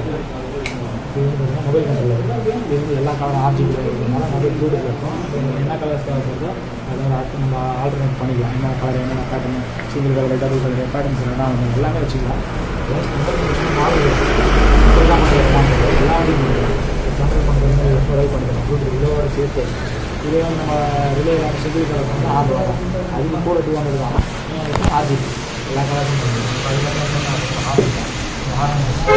இது வந்து பார்த்தீங்கன்னா மொபைல் கண்ட்ரோல் இது வந்து எல்லா கலரும் ஆர்ஜிபி இருக்கிறதுனால மொபைல் ப்ளூடூத் இருக்கும் இது என்ன கலர்ஸ் தேவைப்படுதோ அதை வந்து அடுத்து நம்ம ஆல்டர்னேட் பண்ணிக்கலாம் என்ன கலர் என்னென்ன pattern single colour double colour patterns என்னென்னா வந்து எல்லாமே வச்சுக்கலாம் மாடல் இதெல்லாம் பண்ணுறது எல்லாமே கண்ட்ரோல் பண்ணுறது ப்ரொவைட் பண்ணிக்கலாம் ப்ளூடூத் இதோட சேர்த்து இதே வந்து நம்ம ரிலே சிங்கிள் கலர் வந்து ஆறு ரூபா தான் அதுக்கு கூட டூ ஹண்ட்ரட் தான் ஆர்ஜிபி எல்லா கலர்ஸும் பண்ணுறோம் அதுக்கப்புறம் ஆரம்பி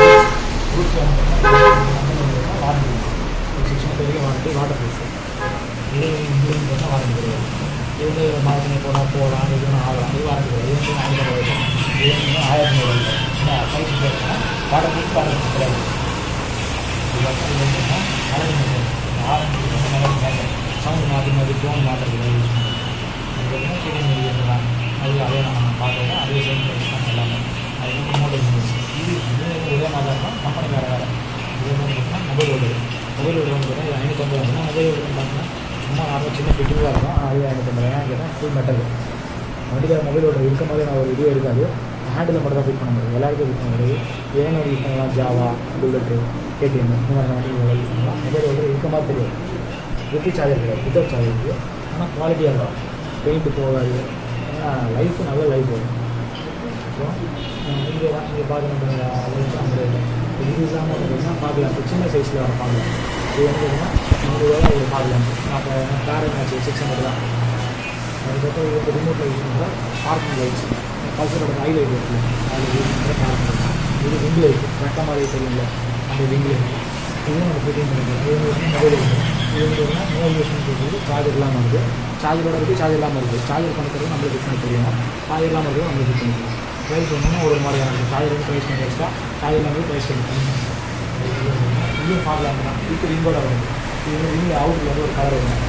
வாரண்டி சிக்ஸ் மந்த் வரைக்கும் வாரண்டி வாட்டர் ப்ரூஃப் இதே இன்க்ளூட் பண்ணால் வாரண்டி கிடையாது இது வந்து மாதம் போனால் போகலாம் இது ஆகலாம் இது வாரண்டி கிடையாது இது வந்து ஆயிரம் ரூபாய் இது வந்து ஆயிரத்தி நூறு ஏன்னா ப்ரைஸ் கேட்குன்னா வாட்டர் ப்ரூஃப் வாட்டர் ப்ரூஃப் கிடையாது இதுக்கப்புறம் இது வந்து ஆயிரம் ஆரம்பி சவுண்ட் மாற்றி மாற்றி டோன் மாற்றுறது யூஸ் பண்ணுறது அதுக்கப்புறம் செகண்ட் மீடியம் அது அதே நம்ம பார்த்தோம்னா அதே சேம் ப்ரைஸ் தான் எல்லாமே அது வந்து மோட்டர் பிஸ்னஸ் இது இது ஒரே மாதிரி தான் இருக்கும் கம்பெனி வேறு வேறு இது வந்து பார்த்தீங்கன்னா மொபைல் ஓடு மொபைல் ஓடு வந்து பார்த்தீங்கன்னா ஐநூற்றம்பது வந்து மொபைல் ஓடு பார்த்தீங்கன்னா சும்மா நார்மல் சின்ன ஃபிட்டிங் தான் இருக்கும் ஆனால் அது ஐநூற்றம்பது ஏன்னா கேட்டால் ஃபுல் மெட்டல் வண்டியில் மொபைல் ஓடு இருக்கும் போது நான் ஒரு வீடியோ இருக்காது ஹேண்டில் மட்டும் தான் ஃபிட் பண்ண முடியும் எல்லாருக்கும் ஃபிட் பண்ண முடியாது ஏனோட யூஸ் பண்ணலாம் ஜாவா புல்லட்டு கேடிஎம் இந்த மாதிரி வண்டிகள் யூஸ் பண்ணலாம் மொபைல் ஓடு இருக்க மாதிரி தெரியும் வித்து சார்ஜர் கிடையாது வித்தவுட் சார்ஜர் இருக்குது ஆனால் குவாலிட்டியாக இருக்கும் பெயிண்ட்டு போகாது ஏன்னா லைஃப் நல்ல லைஃப் வரும் ஸோ இங்கே தான் இங்கே பார்க்க நம்ம லைஃப் அந்த இது இல்லாமல் பார்த்தீங்கன்னா பார்க்கலாம் இப்போ சின்ன சைஸில் வர பார்க்கலாம் இது வந்து பார்த்தீங்கன்னா நூறு ரூபா இது பார்க்கலாம் அப்போ கார் என்ன சிக்ஸ் ஹண்ட்ரட் தான் அதுக்கப்புறம் இது ரிமோட்டில் யூஸ் பண்ணுற பார்க்கிங் லைட்ஸ் பல்சரோட ஹை லைட் இருக்குது அதில் யூஸ் பண்ணுற பார்க்கிங் இது விங் லைட் ரெட்ட மாதிரி தெரியும்ல அந்த விங் லைட் இதுவும் நம்ம ஃபிட்டிங் பண்ணிக்கலாம் இது வந்து மொபைல் இது வந்து என்ன நோ யூஸ் பண்ணுறது சார்ஜர் இல்லாமல் இருக்குது சார்ஜரோட இருக்குது சார்ஜர் இல்லாமல் இருக்குது சார்ஜர் பண்ணிக்கிறது நம்மளுக்கு ஃபிட் பண்ண தெரியும் சார்ஜர் இல்லாமல் இருக்குது நம்மளுக்கு ஃபிட் பண்ணிக்கலாம் ப்ரைஸ் ஒன்றுனா ஒரு மாதிரியான இருக்குது சார்ஜர் வந்து ப்ரைஸ் பண்ணி எக்ஸ்ட்ரா சார்ஜர் இல்லாமல் ப்ரைஸ் பண்ணி இதுவும் பார்க்கலாம் தான் இப்போ ரிங்கோட வரும் இது வந்து ரிங் அவுட்டில் வந்து ஒரு கலர் வரும்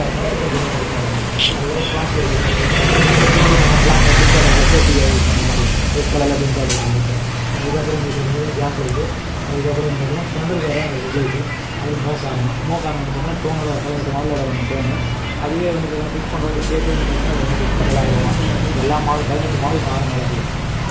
கலரில் பிங்க் கலர் அதுக்கப்புறம் இது கேப் இருக்குது அதுக்கப்புறம் பார்த்தீங்கன்னா ஃப்ரெண்டு வேறு இது இருக்குது அது மோக்காரம் மோக்காரம் பார்த்தீங்கன்னா டோனோட பதினெட்டு மாடலோட ஒன்று டோனு அதுவே வந்து ஃபிக்ஸ் பண்ணுறது சேர்த்து வந்து எல்லா மாடல் பதினெட்டு மாடல் காரம் நடக்குது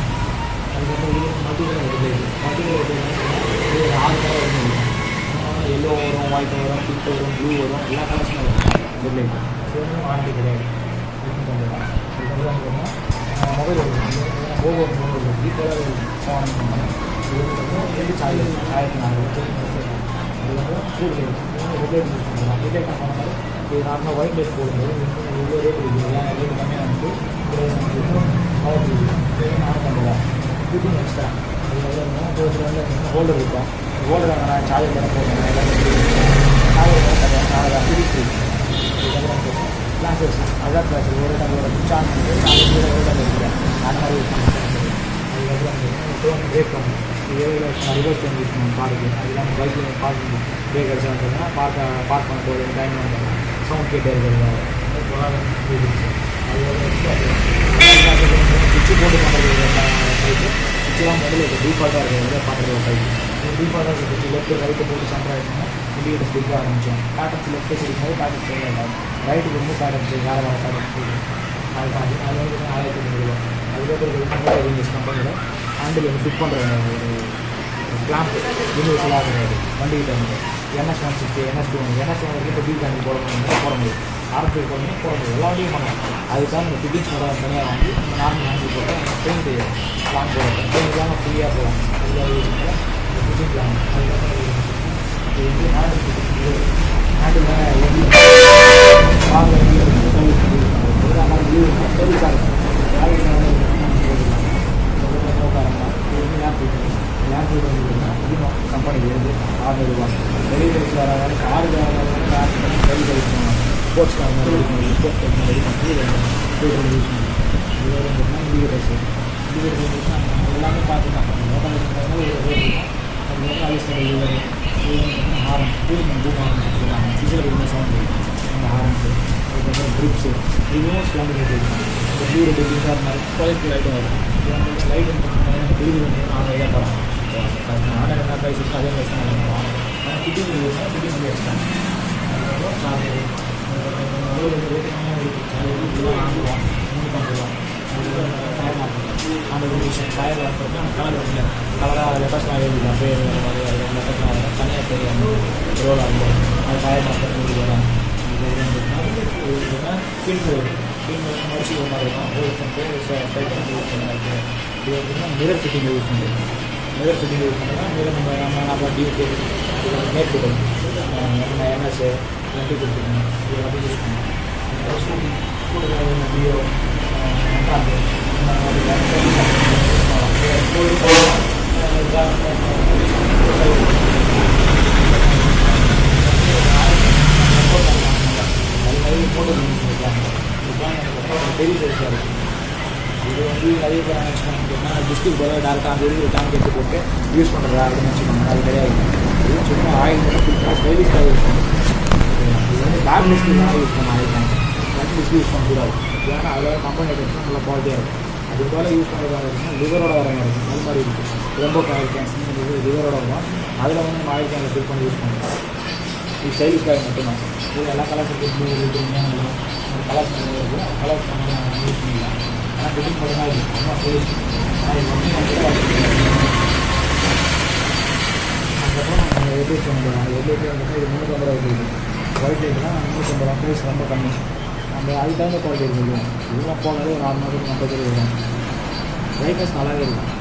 அதுக்கப்புறம் இது மல்டிகலர் இருக்குது மல்டிகலர் இது ஆறு கலர் வந்து எல்லோ வரும் ஒயிட் வரும் பிங்க் வரும் ப்ளூ வரும் எல்லா கலர்ஸுமே வரும் ஹெட் லைட் இது வந்து வாரண்டி கிடையாது இதுக்கும் கொஞ்சம் தான் இது வந்து வந்து பார்த்தீங்கன்னா மொபைல் வருது ஓவோ மொபைல் வருது ஈக்குவலாக ஃபோன் இது வந்து பார்த்தீங்கன்னா ரெண்டு சார்ஜர் ஆயிரத்தி நானூறு இது வந்து full light head light use பண்ணலாம் ஹெட் லைட் நான் சொன்ன மாதிரி இது நார்மலாக ஒயிட் லைட் போடும்போது இவ்வளோ ரேட் இருக்குது ஏன் ரேட் கம்மியாக வந்து பவர் நானும் பண்ணுறேன் ஃபிட்டிங் எக்ஸ்ட்ரா இது வந்து ஒரு சில வந்து ஹோல்டர் இருக்கும் ஹோல்டர் நான் சார்ஜர் பண்ண போடுறேன் சார்ஜர் பண்ண நாளைக்கு ஃபிட்டிங் இதுக்கப்புறம் கிளாஸஸ் அதான் கிளாஸஸ் ஒரு நம்மளோட சுவிட்ச் ஆன் பண்ணிட்டு அது கூட ஹோல்டர் இருக்கிறேன் அந்த மாதிரி யூஸ் பண்ணுறேன் அதுக்கப்புறம் டோன் பிரேக் பண்ணும் இதே ரிவர்ஸ் டைம் யூஸ் பண்ணுவோம் பார்க்கு அது இல்லாமல் பைக்கில் பார்க் பிரேக் அடிச்சா அப்படின்னா பார்க்க பார்க் பண்ண போகுது டைம் வந்து சவுண்ட் கேட்டே இருக்கிறது சுவிட்சு போட்டு பண்ணுறது பைக்கு சுவிட்செலாம் முதல்ல இப்போ டிஃபால்ட்டாக இருக்கிறத பண்ணுறது ஒரு பைக் டிஃபால்ட்டாக இருக்குது லெஃப்ட் ரைட்டு போட்டு சென்டர் ஆகிடுச்சுன்னா இண்டிகேட்டர் ஸ்டிக் ஆரம்பிச்சோம் பேட்டர்ஸ் லெஃப்ட் சைடு போது பேட்டர்ஸ் ஸ்டைல் ஆகிடும் ரைட்டுக்கு வந்து பேட்டர்ஸ் வேறு வேறு பேட்டர்ஸ் போகும் அது அது அது வந்து ஆயிரத்தி ஐநூறு ரூபா அதுக்கப்புறம் இங்கிலீஷ் கம்பெனியில் ஹேண்டில் வந்து ஃபிட் பண்ணுற ஒரு கிளாம்ப் யூனிவர்சலாக கிடையாது வண்டிகிட்ட வந்து NS one sixty NS two NS one வரைக்கும் இப்போ பி கேண்டில் போட முடியும் போட முடியும் ஆரம்பிச்சு போட முடியும் போட முடியும் எல்லா வண்டியும் பண்ணலாம் அதுக்காக இந்த ஃபிட்டிங்ஸ் மட்டும் தனியாக வாங்கி இந்த நார்மல் ஹேண்டில் போட்டு பெயிண்ட் பிளான் போடுறது பெயிண்ட் இல்லாமல் ஃப்ரீயாக போகலாம் அதுக்காக யூஸ் பண்ணுறேன் இந்த ஃபிட்டிங் பிளான் அதுக்கப்புறம் இது வந்து ஹேண்டில் ஃபிட்டிங் ஹேண்டில் தான் எப்படி காரில் எப்படி சர்வீஸ் பண்ணி ஒரு மாதிரி லீவ் சர்வீஸ் ஆகும் கம்பெனி இருந்து ஆறு ரூபாய் வெளியே வர காரு சரி சரி ஸ்போர்ட்ஸ் கார் மாதிரி இருக்கும் ஸ்போர்ட்ஸ் கார் மாதிரி இருக்கும் யூஸ் பண்ணுவோம் இது வந்து பார்த்தீங்கன்னா இண்டிகேட்டர்ஸ் இண்டிகேட்டர் யூஸ் எல்லாமே பார்த்துக்கலாம் மோட்டார் ஒரு ரேட் இருக்கும் அது வந்து அலிஸ்டர் இது வந்து ஹாரன் கூலிங் பூம் ஹாரன் சொல்லுவாங்க சிசில் என்ன சவுண்ட் அந்த ஹாரன்ஸு அதுக்கப்புறம் ட்ரிப்ஸு இதுவும் ஸ்பிளண்டர் இருக்கும் இந்த ப்ளூ ரெட் கிரீன் மாதிரி குவாலிட்டி லைட்டும் வரும் இது வந்து லைட் வந்து பில்லு வந்து ஆன்லைன் தான் தரோம் ஆன்லைன் என்ன ப்ரைஸ் இருக்கோ அதே ப்ரைஸ் தான் வாங்குவோம் ஆனால் ஃபிட்டிங் யூஸ்னா ஃபிட்டிங் வந்து எக்ஸ்ட்ரா அதுக்கப்புறம் சார்ஜர் வாங்குவோம் முந்நூற்றம்பது ரூபா டயர் மாற்றணும் அந்த ஒரு விஷயம் டயர் வாங்குறது அந்த கலர் வந்து கலராக லெட்டர்ஸ்லாம் எழுதிக்கலாம் பேர் வேறு மாதிரி அது லெட்டர்ஸ்லாம் வரும் தனியாக பேர் வந்து ரோல் ஆகும் அது டயர் மாற்றுறது வரும் ஃபில்டர் ஃபில்டர் முடிச்சு ஒரு மாதிரி இருக்கும் யூஸ் பண்ணிட்டு ஸ்ட்ரைட் பண்ணி யூஸ் பண்ண இருக்கு இது வந்து மிரர் ஃபிட்டிங் யூஸ் பண்ணுறது மிரர் ஃபிட்டிங் யூஸ் பண்ணால் மிரர் நம்ம நம்ம நம்ம டியூக்கு நேட் நம்ம என்எஸ் டுவெண்ட்டி கொடுத்துருக்கோம் இது எல்லாத்தையும் யூஸ் பண்ணுவோம் ஸ்கூட்டி கூட டியோ கார்டு இந்த மாதிரி ஃபோட்டோ யூஸ் பண்ணிக்கலாம் இதுதான் எனக்கு பெரிய சைஸாக இருக்கும் இது வந்து நிறைய பேர் நினச்சிக்கோங்கன்னா டிஸ்ட்ரிக் போல டேரெக்டாக அந்த இருக்கிற டேங்க் எடுத்து போட்டு யூஸ் பண்ணுறதா அப்படின்னு நினச்சிக்கோங்க அது கிடையாது இது சும்மா ஆயில் மட்டும் ஃபில் பண்ணி ஸ்டைலிஷ்டாக யூஸ் பண்ணும் இது வந்து பேக் டிஸ்க்கு தான் யூஸ் பண்ண oil tank front disc use பண்ணக்கூடாது ஏன்னா அதில் கம்பெனி ஐட்டம்ஸ் நல்லா குவாலிட்டியாக இருக்கும் அதுக்கு மேலே யூஸ் பண்ணுறதா இருக்குன்னா லிவரோட வர மாதிரி இருக்கும் அது மாதிரி இருக்கும் ரொம்ப ஆயில் கேன்ஸ் இது லிவரோட வரும் அதில் வந்து நம்ம ஆயில் கேனில் ஃபில் பண்ணி யூஸ் பண்ணுறோம் இது ஸ்டைலிஷ்காக மட்டும்தான் இது எல்லா கலர்ஸ் ப்ளூ ரெட்டு கலர்ஸ் இருக்கும் கலர்ஸ் யூஸ் பண்ணிக்கலாம் ஆனால் ஃபிட்டிங் மட்டும் தான் இருக்கும் ரொம்ப ஸ்டைலிஷ் ஆனால் இது வந்து அதுக்கப்புறம் நம்ம எப்படி சொல்லுவோம் அது எப்படி வந்து இது முந்நூற்றம்பது ரூபா இருக்குது ஒயிட் லைட்லாம் முந்நூற்றம்பது ரூபா ப்ரைஸ் ரொம்ப கம்மி அந்த அதுக்கு தகுந்த குவாலிட்டி இருக்குது இதெல்லாம் போனாலே ஒரு நார்மலாக ஐம்பது ரூபா வரும் பிரைட்னஸ் நல்லாவே இருக்கும்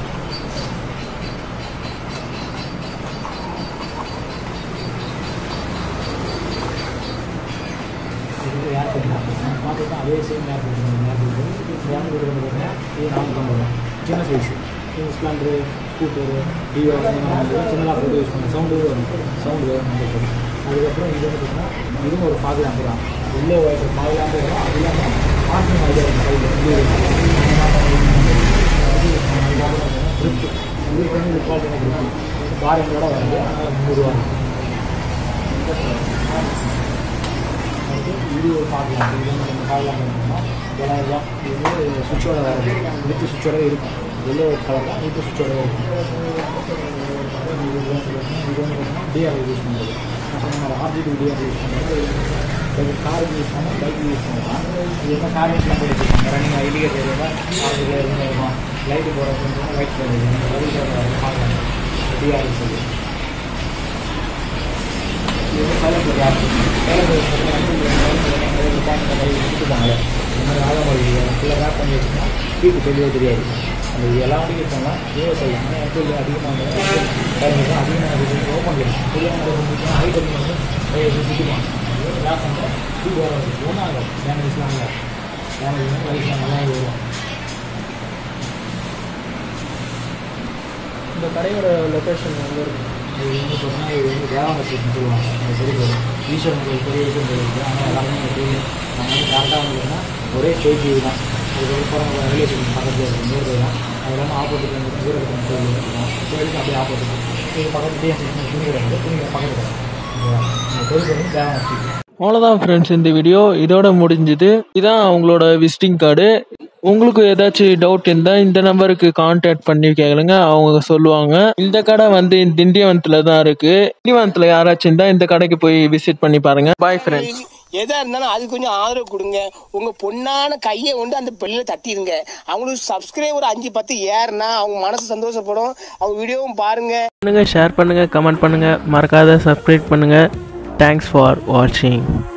இது ஏர் ஃபில்டர் நம்ம பார்த்துட்டு அதே same air filter air filter இந்த ஏர் ஃபில்டர் வந்து பார்த்தீங்கன்னா இது நானூற்றம்பது ரூபா சின்ன சைஸ் இது ஸ்ப்ளெண்டரு ஸ்கூட்டரு டியோ அந்த மாதிரி வந்து சின்னதாக போட்டு யூஸ் பண்ணுவோம் சவுண்டு வரும் சவுண்டு வரும் நம்மளுக்கு அதுக்கப்புறம் இது வந்து பார்த்தீங்கன்னா இதுவும் ஒரு ஃபாகு லேம்பு தான் உள்ளே ஒரு ஃபாகு லேம்பு வரும் அது இல்லாமல் பார்க்கிங் ஐடியா இருக்கும் சைடில் ட்ரிப்பு இதுக்கு வந்து இது குவாலிட்டியான ட்ரிப்பு பாரங்களோட வருது அதனால் முந்நூறுரூவா வந்து இது ஒரு பார்க்கலாம் இது வந்து நம்ம பார்க்கலாம் பண்ணோம்னா ஏழாயிரரூபா இது வந்து சுவிட்சோட வருது வித்து சுவிட்சோட இருக்கும் எல்லோ கலர் தான் வித்து சுவிட்சோட இருக்கும் இது வந்து பார்த்தீங்கன்னா இது வந்து பார்த்தீங்கன்னா டிஆர் யூஸ் பண்ணுறது நம்ம ஆர்ஜிடி டிஆர் யூஸ் பண்ணுறது இது காருக்கு யூஸ் பண்ணால் பைக்கு யூஸ் பண்ணலாம் இது என்ன கார் யூஸ்லாம் போட்டு வச்சுருக்காங்க ரன்னிங் இண்டிகேட்டர் இருந்தால் ஆர்ஜிடியில் இருந்து இருக்கும் லைட்டு போகிற கொஞ்சம் லைட் போடுறது ரவி பார்க்கலாம் டிஆர் சொல்லி கேப் சுற்றுப்பாங்களே இந்த மாதிரி ஆகமொழி ஃபுல்லாக ரேப் பண்ணி வச்சுன்னா கீப்பு தெளிவாக தெரியாது அந்த எல்லா வண்டிக்கும் போனால் விவசாயி ஆனால் எனக்கு அதிகமாக அதிகமாக ஓப்பன் கிடைக்கும் புரியாமல் ஹைட் அதிகமாக சுற்றிப்பாங்க ரேப் பண்ணுறேன் கீப்பு வராது ஒன்றும் ஆகாது டேமேஜ்லாம் இல்லை டேமேஜ் லைஃப்லாம் நல்லா வரும் இந்த கடையோட லொக்கேஷன் எங்கே இருக்கு இது வந்து பார்த்தீங்கன்னா இது வந்து தேவாங்க ஸ்ட்ரீட்னு சொல்லுவாங்க அந்த சரி போகும் ஈஸ்வரன் கோயில் பெரிய ஈஸ்வரன் கோயில் இருக்குது ஆனால் எல்லாருமே இங்கே தெரியும் நம்ம வந்து கரெக்டாக வந்துன்னா ஒரே ஸ்டேஜ் இது தான் அதுக்கப்புறம் ரயில்வே ஸ்டேஷன் பக்கத்தில் இருக்குது நியர்பை தான் அது இல்லாமல் ஆப்போசிட்டில் வந்து வீரபத்திரம் கோயில் இருக்கும் கோயிலுக்கு அப்படியே ஆப்போசிட் இது பக்கத்து டிஎன் ஸ்டேஷன் துணி கடை இருக்குது துணி கடை பக்கத்தில் ஓகேவா இந்த கோயில் வந்து தேவாங்க ஸ்ட்ரீட் அவ்வளோதான் ஃப்ரெண்ட்ஸ் இந்த வீடியோ இதோட முடிஞ்சுது இதான் அவங்களோட விசிட்டிங் கார்டு உங்களுக்கு ஏதாச்சும் டவுட் இருந்தால் இந்த நம்பருக்கு கான்டாக்ட் பண்ணி கேளுங்க அவங்க சொல்லுவாங்க இந்த கடை வந்து திண்டிவனத்தில் தான் இருக்கு திண்டிவனத்தில் யாராச்சும் இருந்தால் இந்த கடைக்கு போய் விசிட் பண்ணி பாருங்க பாய் ஃப்ரெண்ட்ஸ் எதா இருந்தாலும் அது கொஞ்சம் ஆதரவு கொடுங்க உங்க பொண்ணான கையை கொண்டு அந்த பெல்லில் தட்டிடுங்க அவங்களுக்கு சப்ஸ்கிரைபர் அஞ்சு பத்து ஏறுனா அவங்க மனசு சந்தோஷப்படும் அவங்க வீடியோவும் பாருங்க பண்ணுங்க ஷேர் பண்ணுங்க கமெண்ட் பண்ணுங்க மறக்காத சப்ஸ்கிரைப் பண்ணுங்க தேங்க்ஸ் ஃபார் வாட்சிங்